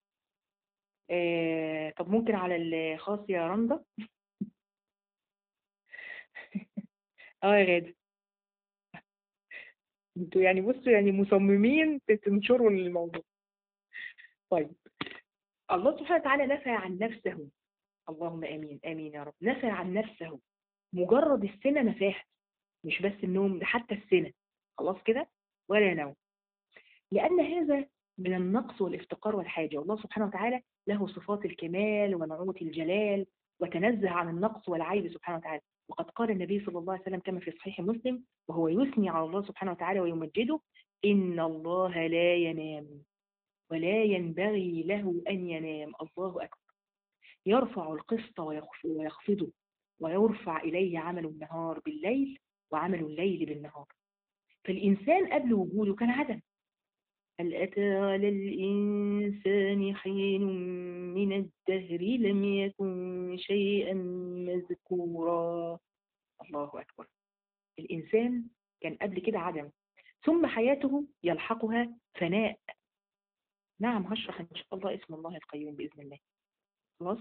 آه طب ممكن على الخاص يا رندا اه يا غادة انتوا يعني بصوا يعني مصممين تنشروا الموضوع طيب الله سبحانه وتعالى نفى عن نفسه اللهم امين امين يا رب نفى عن نفسه مجرد السنة نفاها مش بس النوم ده حتى السنة خلاص كده ولا نوم لأن هذا من النقص والافتقار والحاجة والله سبحانه وتعالى له صفات الكمال ونعوت الجلال وتنزه عن النقص والعيب سبحانه وتعالى وقد قال النبي صلى الله عليه وسلم كما في صحيح مسلم وهو يثني على الله سبحانه وتعالى ويمجده إن الله لا ينام ولا ينبغي له أن ينام الله أكبر يرفع القسط ويخفضه ويرفع إليه عمل النهار بالليل وعمل الليل بالنهار فالإنسان قبل وجوده كان عدم هل أتى على الإنسان حين من الدهر لم يكن شيئا مذكورا الله أكبر الإنسان كان قبل كده عدم ثم حياته يلحقها فناء نعم هشرح إن شاء الله اسم الله القيوم بإذن الله خلاص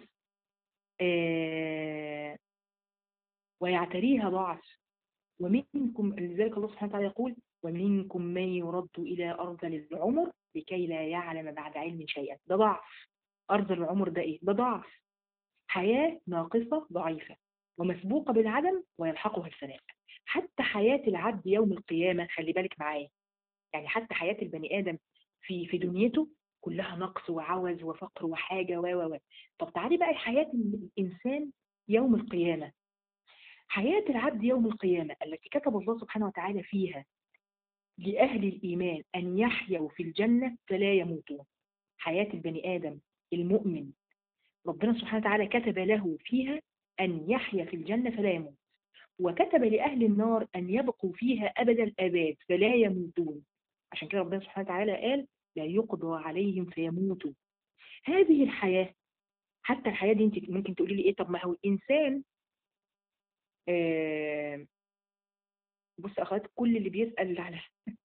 آه ويعتريها ضعف ومنكم لذلك الله سبحانه وتعالى يقول ومنكم من يرد إلى أرض العمر لكي لا يعلم بعد علم شيئا ده ضعف أرض العمر ده إيه؟ ده ضعف حياة ناقصة ضعيفة ومسبوقة بالعدم ويلحقها الفناء حتى حياة العبد يوم القيامة خلي بالك معايا يعني حتى حياة البني آدم في في دنيته كلها نقص وعوز وفقر وحاجة و و و طب تعالي بقى حياة الإنسان يوم القيامة حياة العبد يوم القيامة التي كتب الله سبحانه وتعالى فيها لأهل الإيمان أن يحيوا في الجنة فلا يموتون حياة البني آدم المؤمن ربنا سبحانه وتعالى كتب له فيها أن يحيا في الجنة فلا يموت وكتب لأهل النار أن يبقوا فيها أبد الآباد فلا يموتون عشان كده ربنا سبحانه وتعالى قال لا يقضى عليهم فيموتوا هذه الحياة حتى الحياة دي انت ممكن تقولي لي ايه طب ما هو الإنسان آه بص اخوات كل اللي بيسأل على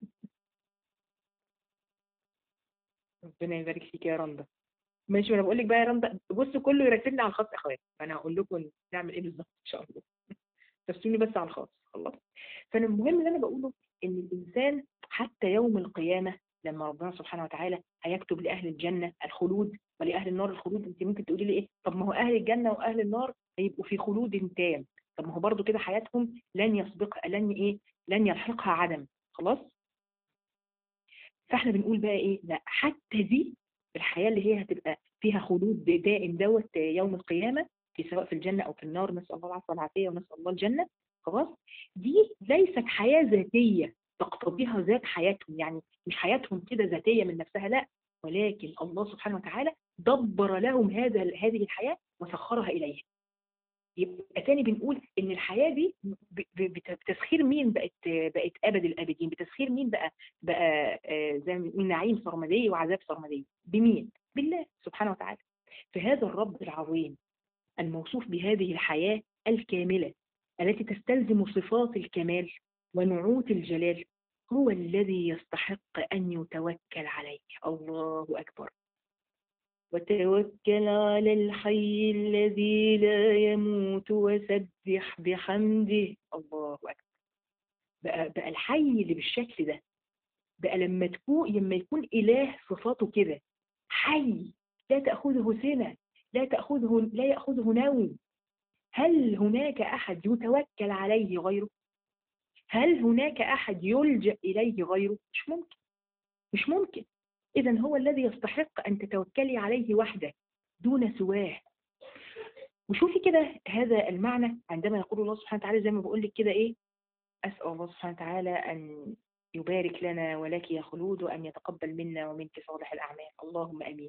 ربنا يبارك فيك يا رندا ماشي وانا بقول لك بقى يا رندا بص كله يرتبني على الخاص اخوات فانا هقول لكم نعمل ايه بالظبط ان شاء الله ترسلوني بس على الخاص خلاص فانا المهم اللي انا بقوله ان الانسان حتى يوم القيامه لما ربنا سبحانه وتعالى هيكتب لاهل الجنه الخلود ولاهل النار الخلود انت ممكن تقولي لي ايه طب ما هو اهل الجنه واهل النار هيبقوا في خلود تام طب ما هو برضو كده حياتهم لن يسبق لن ايه لن يلحقها عدم خلاص فاحنا بنقول بقى ايه لا حتى دي الحياه اللي هي هتبقى فيها خلود دائم دوت يوم القيامه في سواء في الجنه او في النار نسال الله العافيه والعافيه ونسال الله الجنه خلاص دي ليست حياه ذاتيه تقتضيها ذات حياتهم يعني مش حياتهم كده ذاتيه من نفسها لا ولكن الله سبحانه وتعالى دبر لهم هذا هذه الحياه وسخرها اليهم يبقى تاني بنقول ان الحياه دي بتسخير مين بقت بقت ابد الابدين بتسخير مين بقى بقى زي ما بنقول نعيم سرمدي وعذاب سرمدي بمين بالله سبحانه وتعالى فهذا الرب العظيم الموصوف بهذه الحياه الكامله التي تستلزم صفات الكمال ونعوت الجلال هو الذي يستحق ان يتوكل عليه الله اكبر وتوكل على الحي الذي لا يموت وسبح بحمده الله أكبر بقى, بقى الحي اللي بالشكل ده بقى لما تكون لما يكون إله صفاته كده حي لا تأخذه سنة لا تأخذه لا يأخذه نوم هل هناك أحد يتوكل عليه غيره؟ هل هناك أحد يلجأ إليه غيره؟ مش ممكن مش ممكن إذا هو الذي يستحق أن تتوكلي عليه وحده دون سواه وشوفي كده هذا المعنى عندما يقول الله سبحانه وتعالى زي ما بقول لك كده إيه أسأل الله سبحانه وتعالى أن يبارك لنا ولك يا خلود وأن يتقبل منا ومنك صالح الأعمال اللهم أمين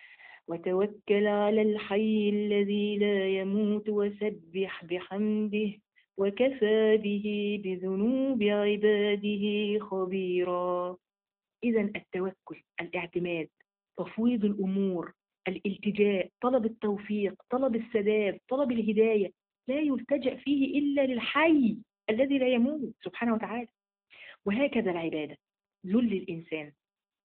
وتوكل على الحي الذي لا يموت وسبح بحمده وكفى به بذنوب عباده خبيرا إذا التوكل الاعتماد تفويض الأمور الالتجاء طلب التوفيق طلب السداد طلب الهداية لا يلتجأ فيه إلا للحي الذي لا يموت سبحانه وتعالى وهكذا العبادة ذل الإنسان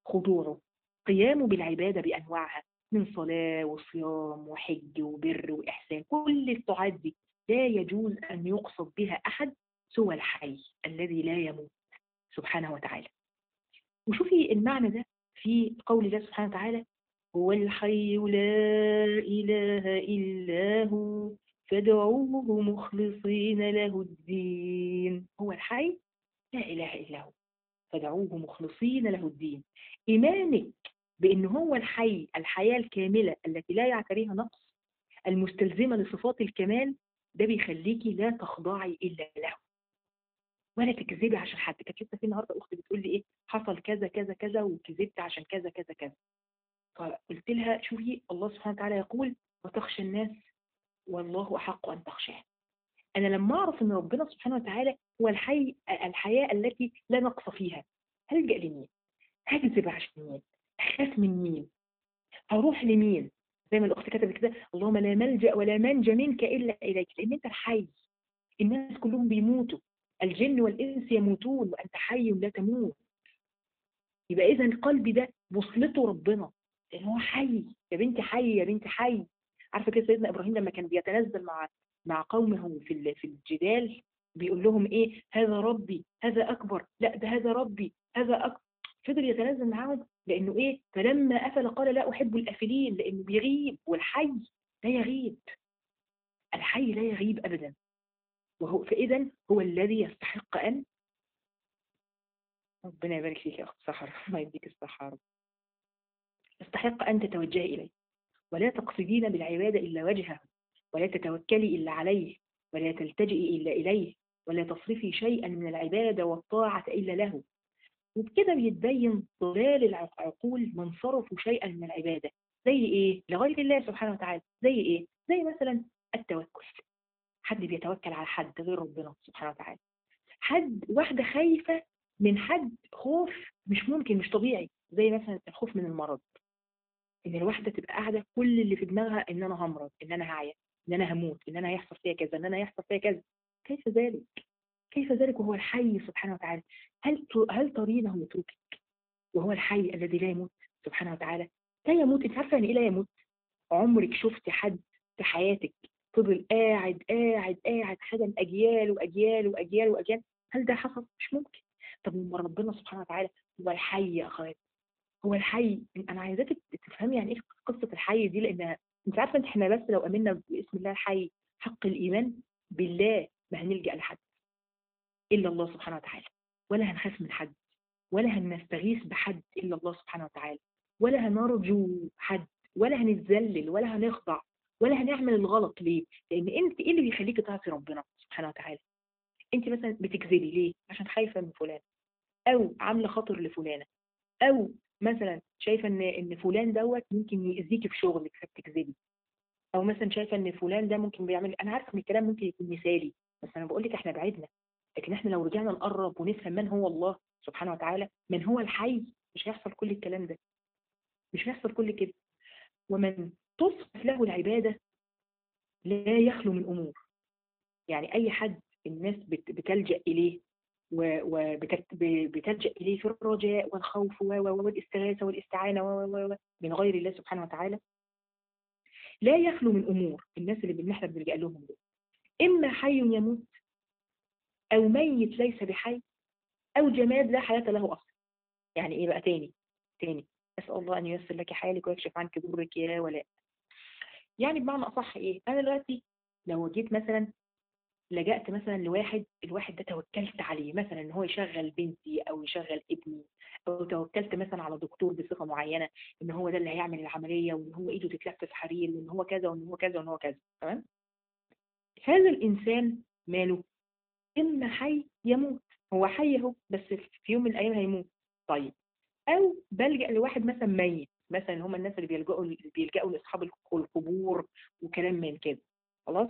خضوعه قيامه بالعبادة بأنواعها من صلاة وصيام وحج وبر وإحسان كل الطاعات دي لا يجوز أن يقصد بها أحد سوى الحي الذي لا يموت سبحانه وتعالى وشوفي المعنى ده في قول الله سبحانه وتعالى هو الحي لا إله إلا هو فادعوه مخلصين له الدين هو الحي لا إله إلا هو فادعوه مخلصين له الدين إيمانك بأن هو الحي الحياة الكاملة التي لا يعتريها نقص المستلزمة لصفات الكمال ده بيخليكي لا تخضعي إلا له ولا تكذبي عشان حد كانت لسه في النهارده اختي بتقول لي ايه حصل كذا كذا كذا وكذبت عشان كذا كذا كذا فقلت لها شوفي الله سبحانه وتعالى يقول وتخشى الناس والله احق ان تخشاه انا لما اعرف ان ربنا سبحانه وتعالى هو الحي الحياه التي لا نقص فيها هلجا لمين هكذب عشان مين اخاف من مين هروح لمين زي ما الاخت كتبت كده اللهم لا ملجا ولا منجا منك الا اليك لان انت الحي الناس كلهم بيموتوا الجن والإنس يموتون وأنت حي لا تموت يبقى إذا قلبي ده وصلته ربنا لأن هو حي يا بنتي حي يا بنتي حي عارفة كده سيدنا إبراهيم لما كان بيتنزل مع مع قومه في في الجدال بيقول لهم إيه هذا ربي هذا أكبر لا ده هذا ربي هذا أكبر فضل يتنزل معاهم لأنه إيه فلما أفل قال لا أحب الآفلين لأنه بيغيب والحي لا يغيب الحي لا يغيب أبدا وهو فإذا هو الذي يستحق أن ربنا يبارك فيك يا أخت سحر ما يديك الصحة رب يستحق أن تتوجهي إليه ولا تقصدين بالعبادة إلا وجهه ولا تتوكلي إلا عليه ولا تلتجئي إلا إليه ولا تصرفي شيئا من العبادة والطاعة إلا له وبكده بيتبين ضلال العقول من صرفوا شيئا من العبادة زي إيه؟ لغير الله سبحانه وتعالى زي إيه؟ زي مثلا التوكل حد بيتوكل على حد غير ربنا سبحانه وتعالى حد واحدة خايفة من حد خوف مش ممكن مش طبيعي زي مثلا الخوف من المرض ان الواحدة تبقى قاعدة كل اللي في دماغها ان انا همرض ان انا هعيا ان انا هموت ان انا هيحصل فيها كذا ان انا هيحصل فيها كذا كيف ذلك كيف ذلك وهو الحي سبحانه وتعالى هل هل ترينه يتركك وهو الحي الذي لا يموت سبحانه وتعالى لا يموت انت عارفه يعني ايه لا يموت عمرك شفت حد في حياتك فضل قاعد قاعد قاعد خدم اجيال واجيال واجيال واجيال هل ده حصل مش ممكن طب لما ربنا سبحانه وتعالى هو الحي يا اخوات هو الحي انا عايزاك تفهمي يعني ايه قصه الحي دي لان انت عارفه احنا بس لو امنا باسم الله الحي حق الايمان بالله ما هنلجا لحد الا الله سبحانه وتعالى ولا هنخاف من حد ولا هنستغيث بحد الا الله سبحانه وتعالى ولا هنرجو حد ولا هنتذلل ولا هنخضع ولا هنعمل الغلط ليه لان انت ايه اللي بيخليكي تعصي ربنا سبحانه وتعالى انت مثلا بتكذبي ليه عشان خايفه من فلان او عامله خطر لفلانه او مثلا شايفه ان ان فلان دوت ممكن يأذيكي في شغلك فبتكذبي او مثلا شايفه ان فلان ده ممكن بيعمل انا عارفه ان الكلام ممكن يكون مثالي بس انا بقول لك احنا بعدنا لكن احنا لو رجعنا نقرب ونفهم من هو الله سبحانه وتعالى من هو الحي مش هيحصل كل الكلام ده مش هيحصل كل كده ومن تصف له العبادة لا يخلو من أمور يعني أي حد الناس بتلجأ إليه وبتلجأ إليه في الرجاء والخوف والاستغاثة والاستعانة من غير الله سبحانه وتعالى لا يخلو من أمور الناس اللي احنا بنلجأ لهم دول إما حي يموت أو ميت ليس بحي أو جماد لا حياة له أصلا يعني إيه بقى تاني تاني أسأل الله أن ييسر لك حالك ويكشف عنك ضرك يا ولاء يعني بمعنى أصح إيه أنا دلوقتي لو جيت مثلا لجأت مثلا لواحد الواحد ده توكلت عليه مثلا ان هو يشغل بنتي او يشغل ابني او توكلت مثلا على دكتور بصفه معينه ان هو ده اللي هيعمل العمليه وان هو ايده تتلف في حرير وان هو كذا وان هو كذا وان هو كذا تمام هذا الانسان ماله اما حي يموت هو حي اهو بس في يوم من الايام هيموت طيب او بلجأ لواحد مثلا ميت مثلا هم الناس اللي بيلجأوا اللي بيلجأوا لاصحاب القبور وكلام من كده خلاص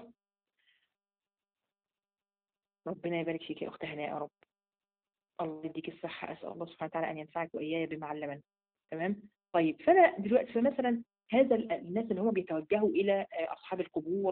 ربنا يبارك فيك يا اخت هناء يا رب الله يديك الصحة أسأل الله سبحانه وتعالى أن ينفعك وإياي بما علمنا تمام طيب فأنا دلوقتي فمثلا هذا الناس اللي هم بيتوجهوا إلى أصحاب القبور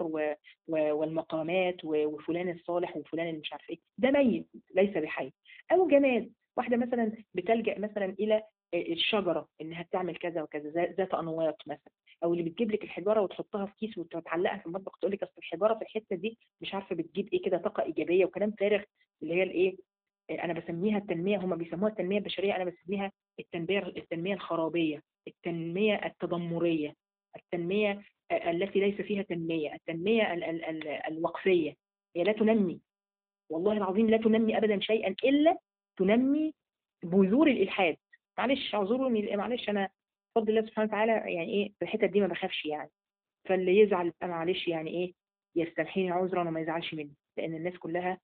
والمقامات وفلان الصالح وفلان اللي مش عارف إيه ده ميت ليس بحي أو جماد واحدة مثلا بتلجأ مثلا إلى الشجرة إنها بتعمل كذا وكذا ذات أنواط مثلا أو اللي بتجيب لك الحجارة وتحطها في كيس وتعلقها في المطبخ تقول لك أصل الحجارة في الحتة دي مش عارفة بتجيب إيه كده طاقة إيجابية وكلام فارغ اللي هي الإيه أنا بسميها التنمية هم بيسموها التنمية البشرية أنا بسميها التنمية التنمية الخرابية التنمية التدمرية التنمية التي ليس فيها تنمية التنمية ال ال ال الوقفية هي لا تنمي والله العظيم لا تنمي أبدا شيئا إلا تنمي بذور الإلحاد معلش اعذروني معلش أنا بفضل الله سبحانه وتعالى يعني إيه في الحتة دي ما بخافش يعني فاللي يزعل معلش يعني إيه يستمحيني عذرا وما يزعلش مني لأن الناس كلها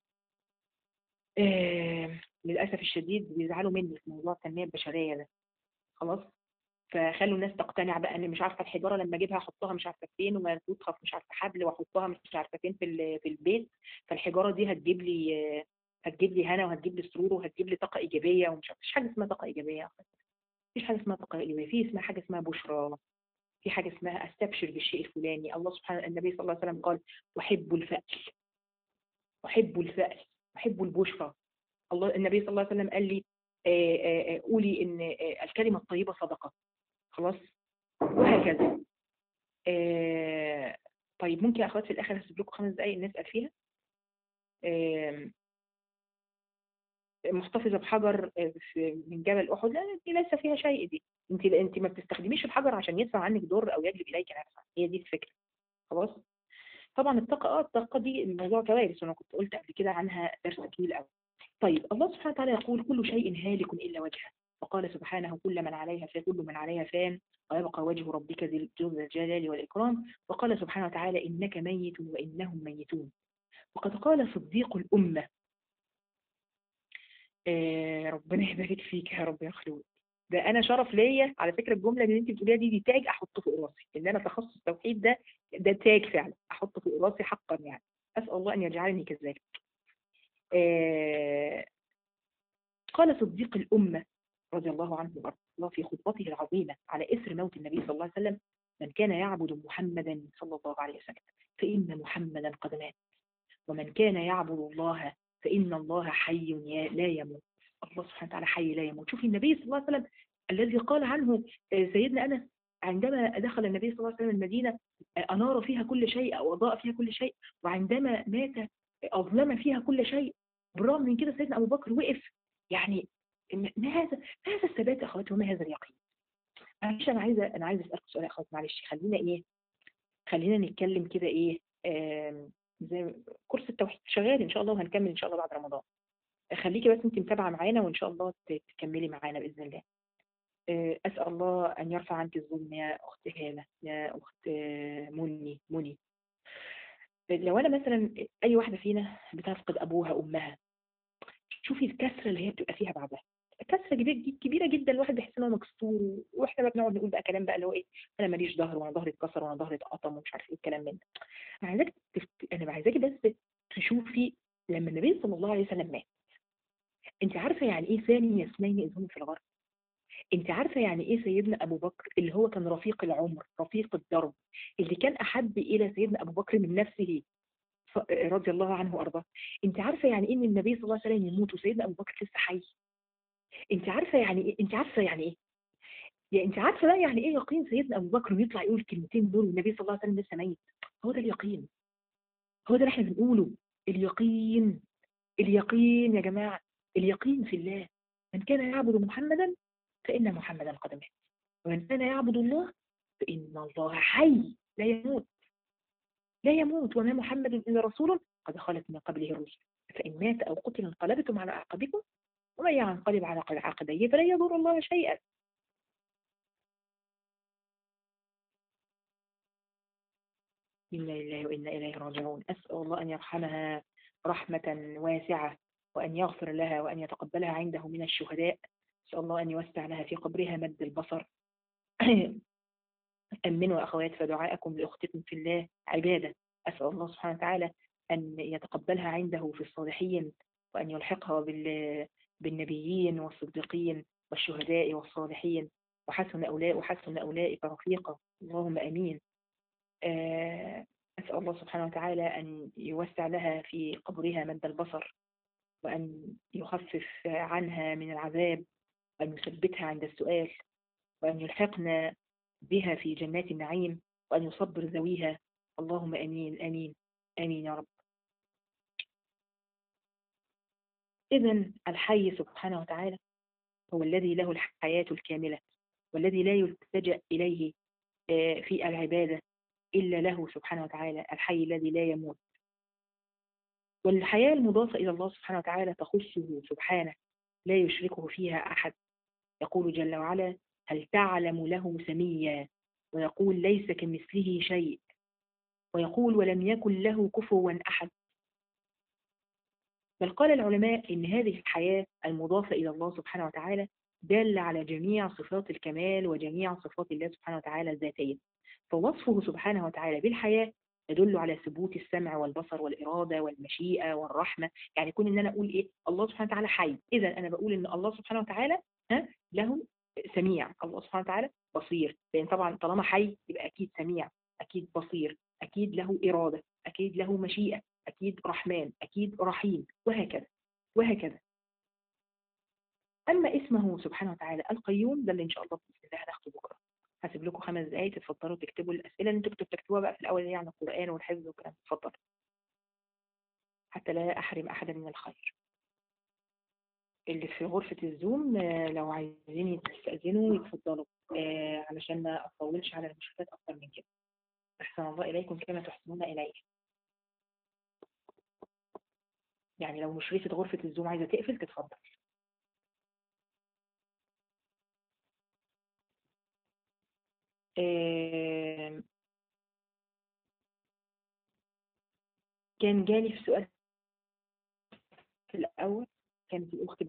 آه للأسف الشديد بيزعلوا مني في موضوع التنمية البشرية ده خلاص فخلوا الناس تقتنع بقى ان مش عارفه الحجاره لما اجيبها احطها مش عارفه فين ومربوطها في مش عارفه حبل واحطها مش عارفه فين في في البيت فالحجاره دي هتجيب لي هتجيب لي هنا وهتجيب لي سرور وهتجيب لي طاقه ايجابيه ومش مفيش حاجه اسمها طاقه ايجابيه مفيش حاجه اسمها طاقه ايجابيه في اسمها حاجه اسمها بشرى في حاجه اسمها استبشر بالشيء الفلاني الله سبحانه النبي صلى الله عليه وسلم قال احب الفأل احب الفأل احب البشرى الله النبي صلى الله عليه وسلم قال لي آآ آآ قولي ان الكلمه الطيبه صدقه خلاص وهكذا آه طيب ممكن يا اخوات في الاخر هسيب لكم خمس دقايق نسال فيها آه محتفظه بحجر من جبل احد لا دي ليس فيها شيء دي انت انت ما بتستخدميش الحجر عشان يدفع عنك ضر او يجلب اليك نفعا هي دي الفكره خلاص طبعا الطاقه اه الطاقه دي الموضوع كوارث وانا كنت قلت قبل كده عنها درس طويل قوي طيب الله سبحانه وتعالى يقول كل شيء هالك الا وجهه وقال سبحانه كل من عليها فان كل من عليها فان ويبقى وجه ربك ذي الجلال والإكرام وقال سبحانه وتعالى إنك ميت وإنهم ميتون وقد قال صديق الأمة آه ربنا يبارك فيك يا رب يا خلود ده أنا شرف ليا على فكرة الجملة اللي أنت بتقوليها دي دي تاج أحطه فوق راسي إن أنا تخصص التوحيد ده ده تاج فعلا أحطه فوق راسي حقا يعني أسأل الله أن يجعلني كذلك آه قال صديق الأمة رضي الله عنه وارضاه الله في خطبته العظيمة على إثر موت النبي صلى الله عليه وسلم من كان يعبد محمدا صلى الله عليه وسلم فإن محمدا قد مات ومن كان يعبد الله فإن الله حي لا يموت الله سبحانه وتعالى حي لا يموت شوفي النبي صلى الله عليه وسلم الذي قال عنه سيدنا أنس عندما دخل النبي صلى الله عليه وسلم المدينة أنار فيها كل شيء أو أضاء فيها كل شيء وعندما مات أظلم فيها كل شيء بالرغم من كده سيدنا أبو بكر وقف يعني ما هذا ما هذا الثبات يا اخواتي وما هذا اليقين معلش انا عايزه انا عايزه اسالك سؤال يا اخواتي معلش خلينا ايه خلينا نتكلم كده ايه زي كورس التوحيد شغال ان شاء الله وهنكمل ان شاء الله بعد رمضان خليكي بس انت متابعه معانا وان شاء الله تكملي معانا باذن الله اسال الله ان يرفع عنك الظلم يا اخت هاله يا اخت مني مني لو انا مثلا اي واحده فينا بتفقد ابوها امها شوفي الكسره اللي هي بتبقى فيها بعدها كسره كبيره جدا الواحد بيحس ان هو مكسور واحنا بقى بنقعد نقول بقى كلام بقى اللي هو ايه انا ماليش ظهر وانا ظهري اتكسر وانا ظهري اتقطم ومش عارف ايه الكلام من ده انا عايزاك تفت... انا عايزاكي بس تشوفي لما النبي صلى الله عليه وسلم مات انت عارفه يعني ايه ثاني اثنين اذ هم في الغرب انت عارفه يعني ايه سيدنا ابو بكر اللي هو كان رفيق العمر رفيق الدرب اللي كان احب الى سيدنا ابو بكر من نفسه رضي الله عنه وارضاه انت عارفه يعني ايه ان النبي صلى الله عليه وسلم يموت وسيدنا ابو بكر لسه حي انت عارفه يعني ايه انت عارفه يعني ايه يعني انت عارفه بقى يعني ايه يقين سيدنا ابو بكر يطلع يقول الكلمتين دول والنبي صلى الله عليه وسلم لسه ميت هو ده اليقين هو ده اللي احنا بنقوله اليقين اليقين يا جماعه اليقين في الله من كان يعبد محمدا فان محمدا قد مات ومن كان يعبد الله فان الله حي لا يموت لا يموت وما محمد الا رسول قد خلت من قبله الرسل فان مات او قتل انقلبتم على اعقابكم ومن ينقلب على عقبيه فلن يضر الله شيئا إنا لله وإنا إليه راجعون أسأل الله أن يرحمها رحمة واسعة وأن يغفر لها وأن يتقبلها عنده من الشهداء أسأل الله أن يوسع لها في قبرها مد البصر أمنوا أخوات فدعاءكم لأختكم في الله عبادة أسأل الله سبحانه وتعالى أن يتقبلها عنده في الصالحين وأن يلحقها بال بالنبيين والصديقين والشهداء والصالحين وحسن أولئك وحسن أولئك رفيقا اللهم أمين أسأل الله سبحانه وتعالى أن يوسع لها في قبرها مد البصر وأن يخفف عنها من العذاب وأن يثبتها عند السؤال وأن يلحقنا بها في جنات النعيم وأن يصبر ذويها اللهم أمين أمين آمين يا رب إذا الحي سبحانه وتعالى هو الذي له الحياة الكاملة والذي لا يلتجأ إليه في العبادة إلا له سبحانه وتعالى الحي الذي لا يموت والحياة المضافة إلى الله سبحانه وتعالى تخصه سبحانه لا يشركه فيها أحد يقول جل وعلا هل تعلم له سميا ويقول ليس كمثله شيء ويقول ولم يكن له كفوا أحد بل قال العلماء إن هذه الحياة المضافة إلى الله سبحانه وتعالى دالة على جميع صفات الكمال وجميع صفات الله سبحانه وتعالى الذاتية فوصفه سبحانه وتعالى بالحياة يدل على ثبوت السمع والبصر والإرادة والمشيئة والرحمة يعني يكون إن أنا أقول إيه الله سبحانه وتعالى حي إذا أنا بقول إن الله سبحانه وتعالى ها له سميع الله سبحانه وتعالى بصير لأن طبعا طالما حي يبقى أكيد سميع أكيد بصير أكيد له إرادة أكيد له مشيئة أكيد رحمن أكيد رحيم وهكذا وهكذا أما اسمه سبحانه وتعالى القيوم ده اللي إن شاء الله بإذن الله هناخده بكرة هسيب لكم خمس دقايق تتفضلوا تكتبوا الأسئلة اللي انتوا كنتوا بتكتبوها بقى في الأول يعني القرآن والحفظ والكلام اتفضلوا حتى لا أحرم أحدا من الخير اللي في غرفة الزوم لو عايزين يستأذنوا يتفضلوا آه علشان ما أطولش على المشاهدات أكتر من كده أحسن الله إليكم كما تحسنون إلي يعني لو مشرفة غرفة الزوم عايزة تقفل تتفضل آه كان جالي في سؤال في الأول كانت الأخت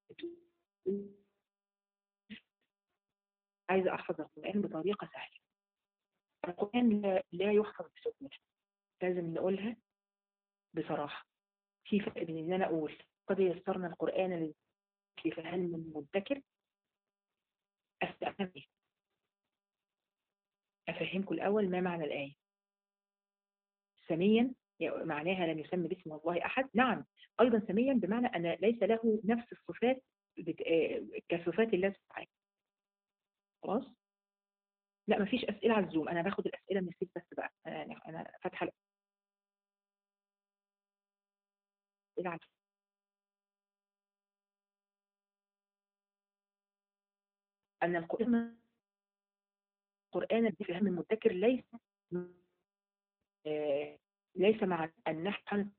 عايزة أحفظ القرآن بطريقة سهلة القرآن لا يحفظ بسهولة لازم نقولها بصراحة في فرق بين إن أنا أقول قد يسرنا القرآن لفهم من مدكر أفهم أفهمكم الأول ما معنى الآية سميا معناها لم يسمى باسم الله أحد نعم أيضا سميا بمعنى أن ليس له نفس الصفات كصفات الله سبحانه خلاص لا مفيش أسئلة على الزوم أنا باخد الأسئلة من السيت بس بقى أنا أنا فاتحة الأسئلة على أن القرآن القرآن بفهم المدكر ليس آه ليس مع أن نحن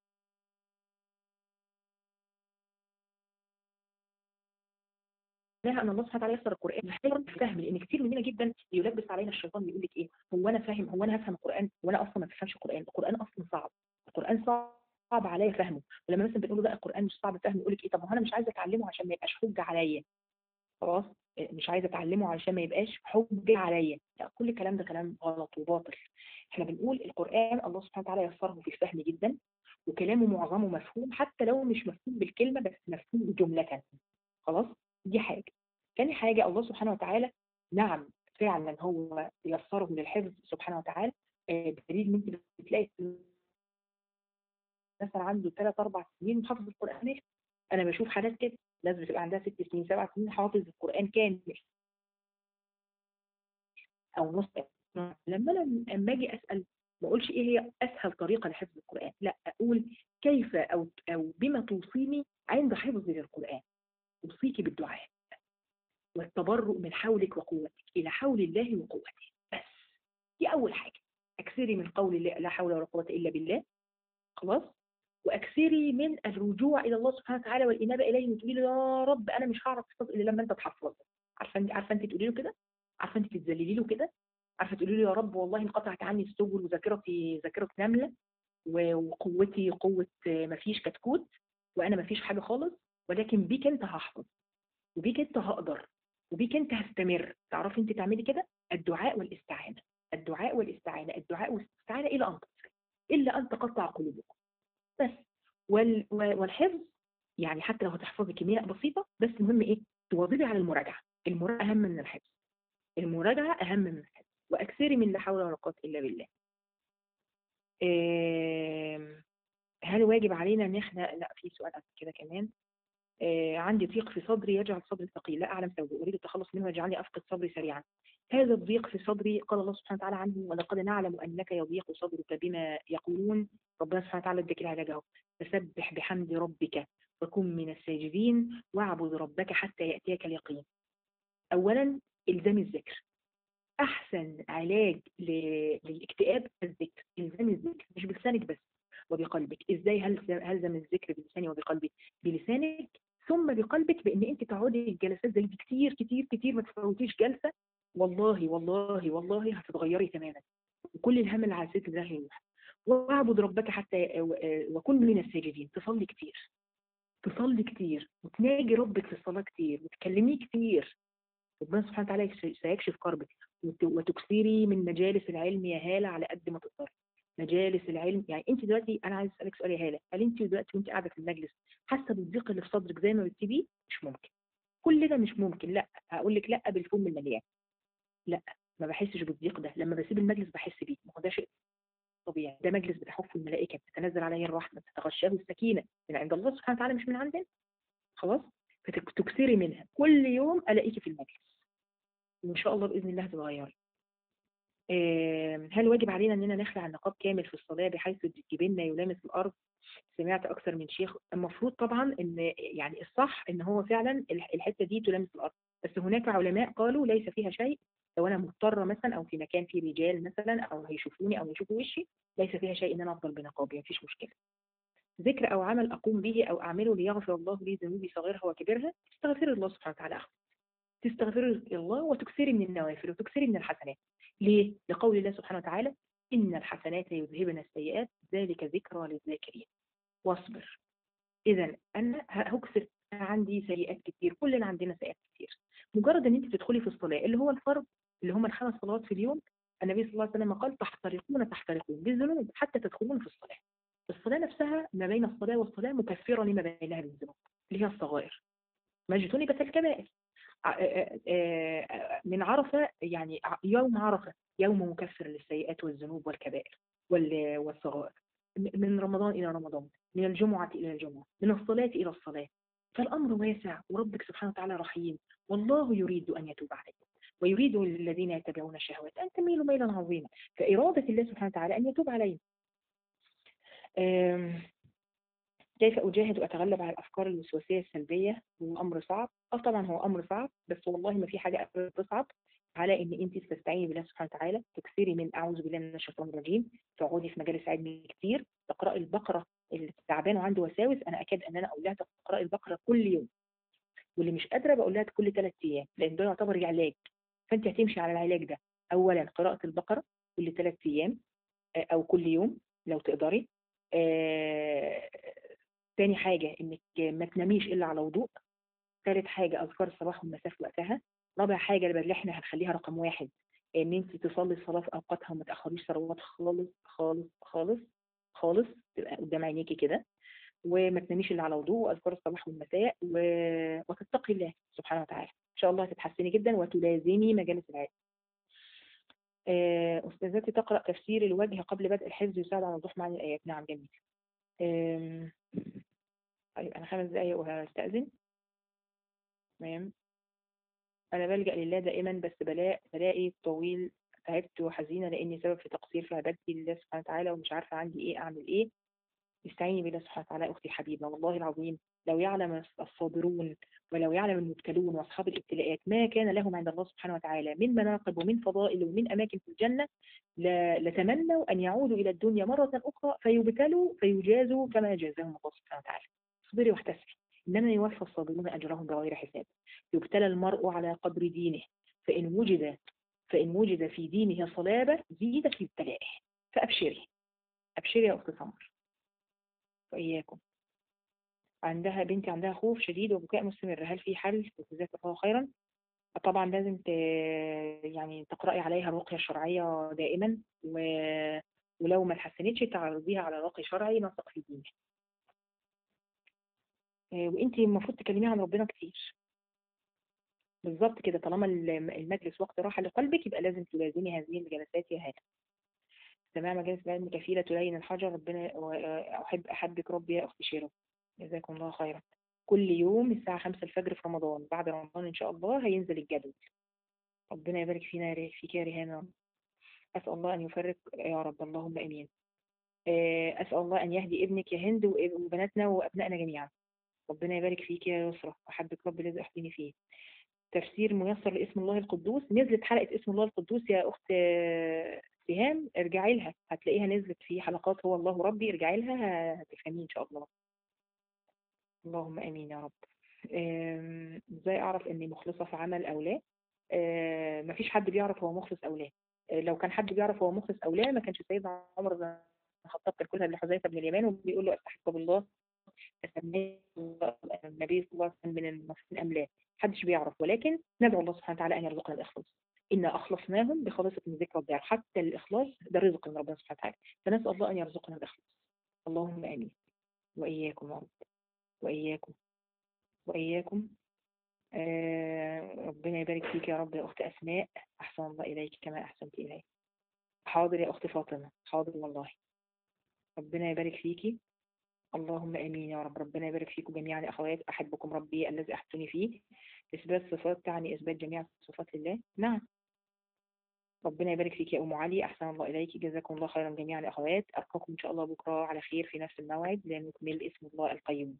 لها ان الله سبحانه وتعالى يسر القران محتاج فهم لان كتير مننا جدا يلبس علينا الشيطان يقول لك ايه هو انا فاهم هو انا هفهم القران وانا اصلا ما بفهمش القران القران اصلا صعب القران صعب عليا فهمه ولما مثلا بنقول له لا القران مش صعب فهمه يقول لك ايه طب هو انا مش عايزه اتعلمه عشان ما يبقاش حجه عليا خلاص مش عايزه اتعلمه علشان ما يبقاش حجه عليا لا كل الكلام ده كلام غلط وباطل احنا بنقول القران الله سبحانه وتعالى يسره في الفهم جدا وكلامه معظمه مفهوم حتى لو مش مفهوم بالكلمه بس مفهوم جمله خلاص دي حاجه ثاني حاجه الله سبحانه وتعالى نعم فعلا هو يسره للحفظ سبحانه وتعالى بدليل ان انت بتلاقي مثلا عنده ثلاث اربع سنين حافظ القران انا بشوف حالات كده ناس بتبقى عندها ست سنين سبع سنين حافظ القرآن كامل أو نص لما أنا لما أجي أسأل ما أقولش إيه هي أسهل طريقة لحفظ القرآن لا أقول كيف أو أو بما توصيني عند حفظ للقرآن أوصيك بالدعاء والتبرؤ من حولك وقوتك إلى حول الله وقوته بس دي أول حاجة أكثري من قول لا حول ولا قوة إلا بالله خلاص واكثري من الرجوع الى الله سبحانه وتعالى والانابه اليه وتقولي له يا رب انا مش هعرف احفظ الا لما انت تحفظ عارفه انت عارفه انت تقولي له كده عارفه انت تتذللي له كده عارفه تقولي له يا رب والله انقطعت عني السبل وذاكرتي ذاكره نمله وقوتي قوه ما فيش كتكوت وانا ما فيش حاجه خالص ولكن بيك انت هحفظ وبيك انت هقدر وبيك انت هستمر تعرفي انت تعملي كده الدعاء والاستعانه الدعاء والاستعانه الدعاء والاستعانه الى ان تصل الا ان تقطع قلوبكم بس وال... والحفظ يعني حتى لو هتحفظي كمية بسيطة بس المهم ايه تواظبي على المراجعة المراجعة أهم من الحفظ المراجعة أهم من الحفظ وأكثري من لا حول ولا قوة إلا بالله إيه... هل واجب علينا ان احنا لا في سؤال قبل كده كمان آه عندي ضيق في صدري يجعل صدري ثقيل لا اعلم سببه اريد التخلص منه يجعلني افقد صدري سريعا هذا الضيق في صدري قال الله سبحانه وتعالى عنه ولقد نعلم انك يضيق صدرك بما يقولون ربنا سبحانه وتعالى اداك العلاج اهو فسبح بحمد ربك وكن من الساجدين واعبد ربك حتى ياتيك اليقين اولا الزام الذكر احسن علاج ل- للاكتئاب الذكر الزام الذكر مش بلسانك بس وبقلبك ازاي هل- هلزم الذكر بلساني وبقلبي بلسانك ثم بقلبك بان انت تقعدي الجلسات زي دي كتير كتير كتير ما تفوتيش جلسه والله والله والله هتتغيري تماما وكل الهم اللي حسيته ده هيروح واعبد ربك حتى وكن من الساجدين تصلي كتير تصلي كتير وتناجي ربك في الصلاه كتير وتكلميه كتير ربنا سبحانه وتعالى يكش- سيكشف كربك وت- وتكثري من مجالس العلم يا هاله على قد ما تقدري مجالس العلم يعني انت دلوقتي انا عايز اسالك سؤال يا هاله هل انت دلوقتي وانت قاعده في المجلس حاسه بالضيق اللي في صدرك زي ما بتسيبيه مش ممكن كل ده مش ممكن لا هقول لك لا بالفم المليان لا ما بحسش بالضيق ده لما بسيب المجلس بحس بيه ما هو ده شيء طبيعي ده مجلس بتحف الملائكه بتتنزل عليه الرحمه تتغشاه السكينه من عند الله سبحانه وتعالى مش من عندنا خلاص فتكسري منها كل يوم الاقيكي في المجلس وان شاء الله باذن الله هتتغيري آم، هل واجب علينا اننا نخلع النقاب كامل في الصلاه بحيث جبيننا يلامس الارض سمعت اكثر من شيخ المفروض طبعا ان يعني الصح ان هو فعلا الح- الحته دي تلامس الارض بس هناك علماء قالوا ليس فيها شيء لو انا مضطره مثلا او في مكان فيه رجال مثلا او هيشوفوني او يشوفوا وشي ليس فيها شيء ان انا افضل بنقابي مفيش مشكله ذكر او عمل اقوم به او اعمله ليغفر الله لي ذنوبي صغيرها وكبيرها تستغفر الله سبحانه وتعالى أخذ. تستغفري الله وتكثري من النوافل وتكثري من الحسنات ليه؟ لقول الله سبحانه وتعالى إن الحسنات يذهبن السيئات ذلك ذكرى للذاكرين واصبر إذا أنا هكسر عندي سيئات كتير كلنا عندنا سيئات كتير مجرد ان انت تدخلي في الصلاه اللي هو الفرض اللي هم الخمس صلوات في اليوم النبي صلى الله عليه وسلم قال تحترقون تحترقون بالذنوب حتى تدخلون في الصلاه الصلاه نفسها ما بين الصلاه والصلاه مكفره لما بينها بالذنوب اللي هي الصغائر ما اجتنبت الكبائر ع- آ- آ- آ- من عرفه يعني ع- يوم عرفه يوم مكفر للسيئات والذنوب والكبائر وال- والصغائر م- من رمضان الى رمضان من الجمعه الى الجمعه من الصلاه الى الصلاه فالامر واسع وربك سبحانه وتعالى رحيم والله يريد ان يتوب عليكم ويريد للذين يتبعون الشهوات ان تميلوا ميلا عظيما فاراده الله سبحانه وتعالى ان يتوب عليهم آم، كيف أجاهد وأتغلب على الأفكار الوسواسية السلبية هو أمر صعب أه طبعا هو أمر صعب بس والله ما في حاجة أبدا تصعب على إن أنت تستعيني بالله سبحانه وتعالى تكثري من أعوذ بالله من الشيطان الرجيم تقعدي في مجالس علم كتير تقرأي البقرة اللي تعبان وعنده وساوس أنا أكاد أن أنا أقول لها تقرأي البقرة كل يوم واللي مش قادرة بقول لها كل ثلاث أيام لأن ده يعتبر علاج فأنت هتمشي على العلاج ده أولا قراءة البقرة كل ثلاث أيام آه، أو كل يوم لو تقدري آه، تاني حاجة انك ما تناميش الا على وضوء ثالث حاجة اذكار الصباح والمساء في وقتها رابع حاجة اللي احنا هنخليها رقم واحد ان انت تصلي الصلاة في اوقاتها وما تاخريش صلوات خالص خالص خالص خالص تبقى قدام عينيكي كده وما تناميش الا على وضوء واذكار الصباح والمساء و... وتتقي الله سبحانه وتعالى ان شاء الله هتتحسني جدا وتلازمي مجالس العلم آه، أستاذتي تقرأ تفسير الوجه قبل بدء الحفظ يساعد على وضوح معاني الآيات نعم جميل آم، طيب أنا خمس دقايق وهستأذن تمام أنا بلجأ لله دائما بس بلاقي بلاقي طويل تعبت وحزينة لأني سبب في تقصير في عبادتي لله سبحانه وتعالى ومش عارفة عندي إيه أعمل إيه استعيني بالله سبحانه وتعالى أختي الحبيبة والله العظيم لو يعلم الصابرون ولو يعلم المبتلون وأصحاب الابتلاءات ما كان لهم عند الله سبحانه وتعالى من مناقب ومن فضائل ومن أماكن في الجنة ل- لتمنوا أن يعودوا إلى الدنيا مرة أخرى فيبتلوا فيجازوا كما جازاهم الله سبحانه وتعالى اصبري واحتسبي إنما يوفى الصابرون أجرهم بغير حساب يبتلى المرء على قدر دينه فإن وجد فإن وجد في دينه صلابة زيد في ابتلائه فأبشري أبشري يا أخت سمر وإياكم عندها بنتي عندها خوف شديد وبكاء مستمر هل في حل جزاك الله خيرا طبعا لازم ت... يعني تقرأي عليها الرقية الشرعية دائما و... ولو ما اتحسنتش تعرضيها على رقي شرعي نثق في دينها آه، وانت المفروض تكلميها عن ربنا كتير بالظبط كده طالما الم- المجلس وقت راحة لقلبك يبقى لازم تلازمي هذه الجلسات يا هانم سماع مجالس العلم كفيلة تلين الحجر ربنا أحب أحبك ربي يا أختي شيرة جزاكم الله خيرا كل يوم الساعة 5 الفجر في رمضان بعد رمضان إن شاء الله هينزل الجدول ربنا يبارك فينا يا فيك يا ريهان أسأل الله أن يفرق يا رب اللهم أمين أسأل الله أن يهدي ابنك يا هند وبناتنا وأبنائنا جميعا ربنا يبارك فيك يا يسرى أحبك رب الذي أحسني فيه تفسير ميسر لاسم الله القدوس نزلت حلقة اسم الله القدوس يا أخت سهام ارجعي لها هتلاقيها نزلت في حلقات هو الله ربي ارجعي لها هتفهمي إن شاء الله اللهم امين يا رب ازاي اعرف اني مخلصه في عمل او لا مفيش حد بيعرف هو مخلص او لا لو كان حد بيعرف هو مخلص او لا ما كانش سيدنا عمر بن الخطاب كان كلها لحذيفه بن اليمان وبيقول له استحق بالله النبي صلى الله عليه وسلم من المخلصين ام لا محدش بيعرف ولكن ندعو الله سبحانه وتعالى ان يرزقنا الاخلاص إنا أخلصناهم بخالصة من ذكر الدار حتى الإخلاص ده رزق من ربنا سبحانه وتعالى فنسأل الله أن يرزقنا الإخلاص اللهم آمين وإياكم يا رب وإياكم وإياكم آه ربنا يبارك فيك يا رب يا أخت أسماء أحسن الله إليك كما أحسنت إلي حاضر يا أخت فاطمة حاضر والله ربنا يبارك فيكي اللهم امين يا رب ربنا يبارك فيكم جميعا يا اخوات احبكم ربي الذي احبتني فيه اثبات صفات تعني اثبات جميع صفات لله نعم ربنا يبارك فيك يا ام علي احسن الله اليك جزاكم الله خيرا جميعا يا اخوات القاكم ان شاء الله بكره على خير في نفس الموعد لنكمل اسم الله القيوم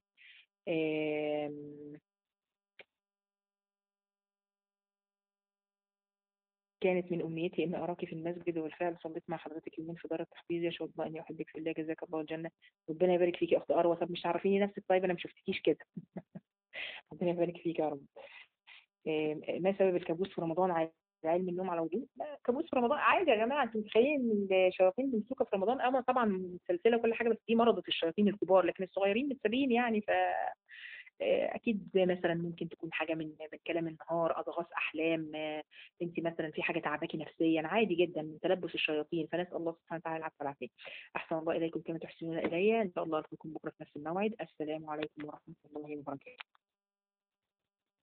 كانت من أمنيتي أن أراك في المسجد والفعل صليت مع حضرتك يومين في دار التحفيظ يشهد الله أني أحبك في الله جزاك الله الجنة ربنا يبارك فيك يا أخت أروى طب مش تعرفيني نفسك طيب أنا ما شفتكيش كده ربنا يبارك فيك يا رب ما سبب الكابوس في رمضان على علم النوم على وضوء كابوس في رمضان عادي يا جماعه انتوا متخيلين الشياطين بيمسكوا في رمضان اما طبعا سلسله كل حاجه بس دي مرضت الشياطين الكبار لكن الصغيرين متسابين يعني ف اكيد مثلا ممكن تكون حاجه من من كلام النهار اضغاث احلام انت مثلا في حاجه تعباكي نفسيا عادي جدا من تلبس الشياطين فنسال الله سبحانه وتعالى العفو والعافيه احسن الله اليكم كما تحسنون الي ان شاء الله القاكم بكره في نفس الموعد السلام عليكم ورحمه الله وبركاته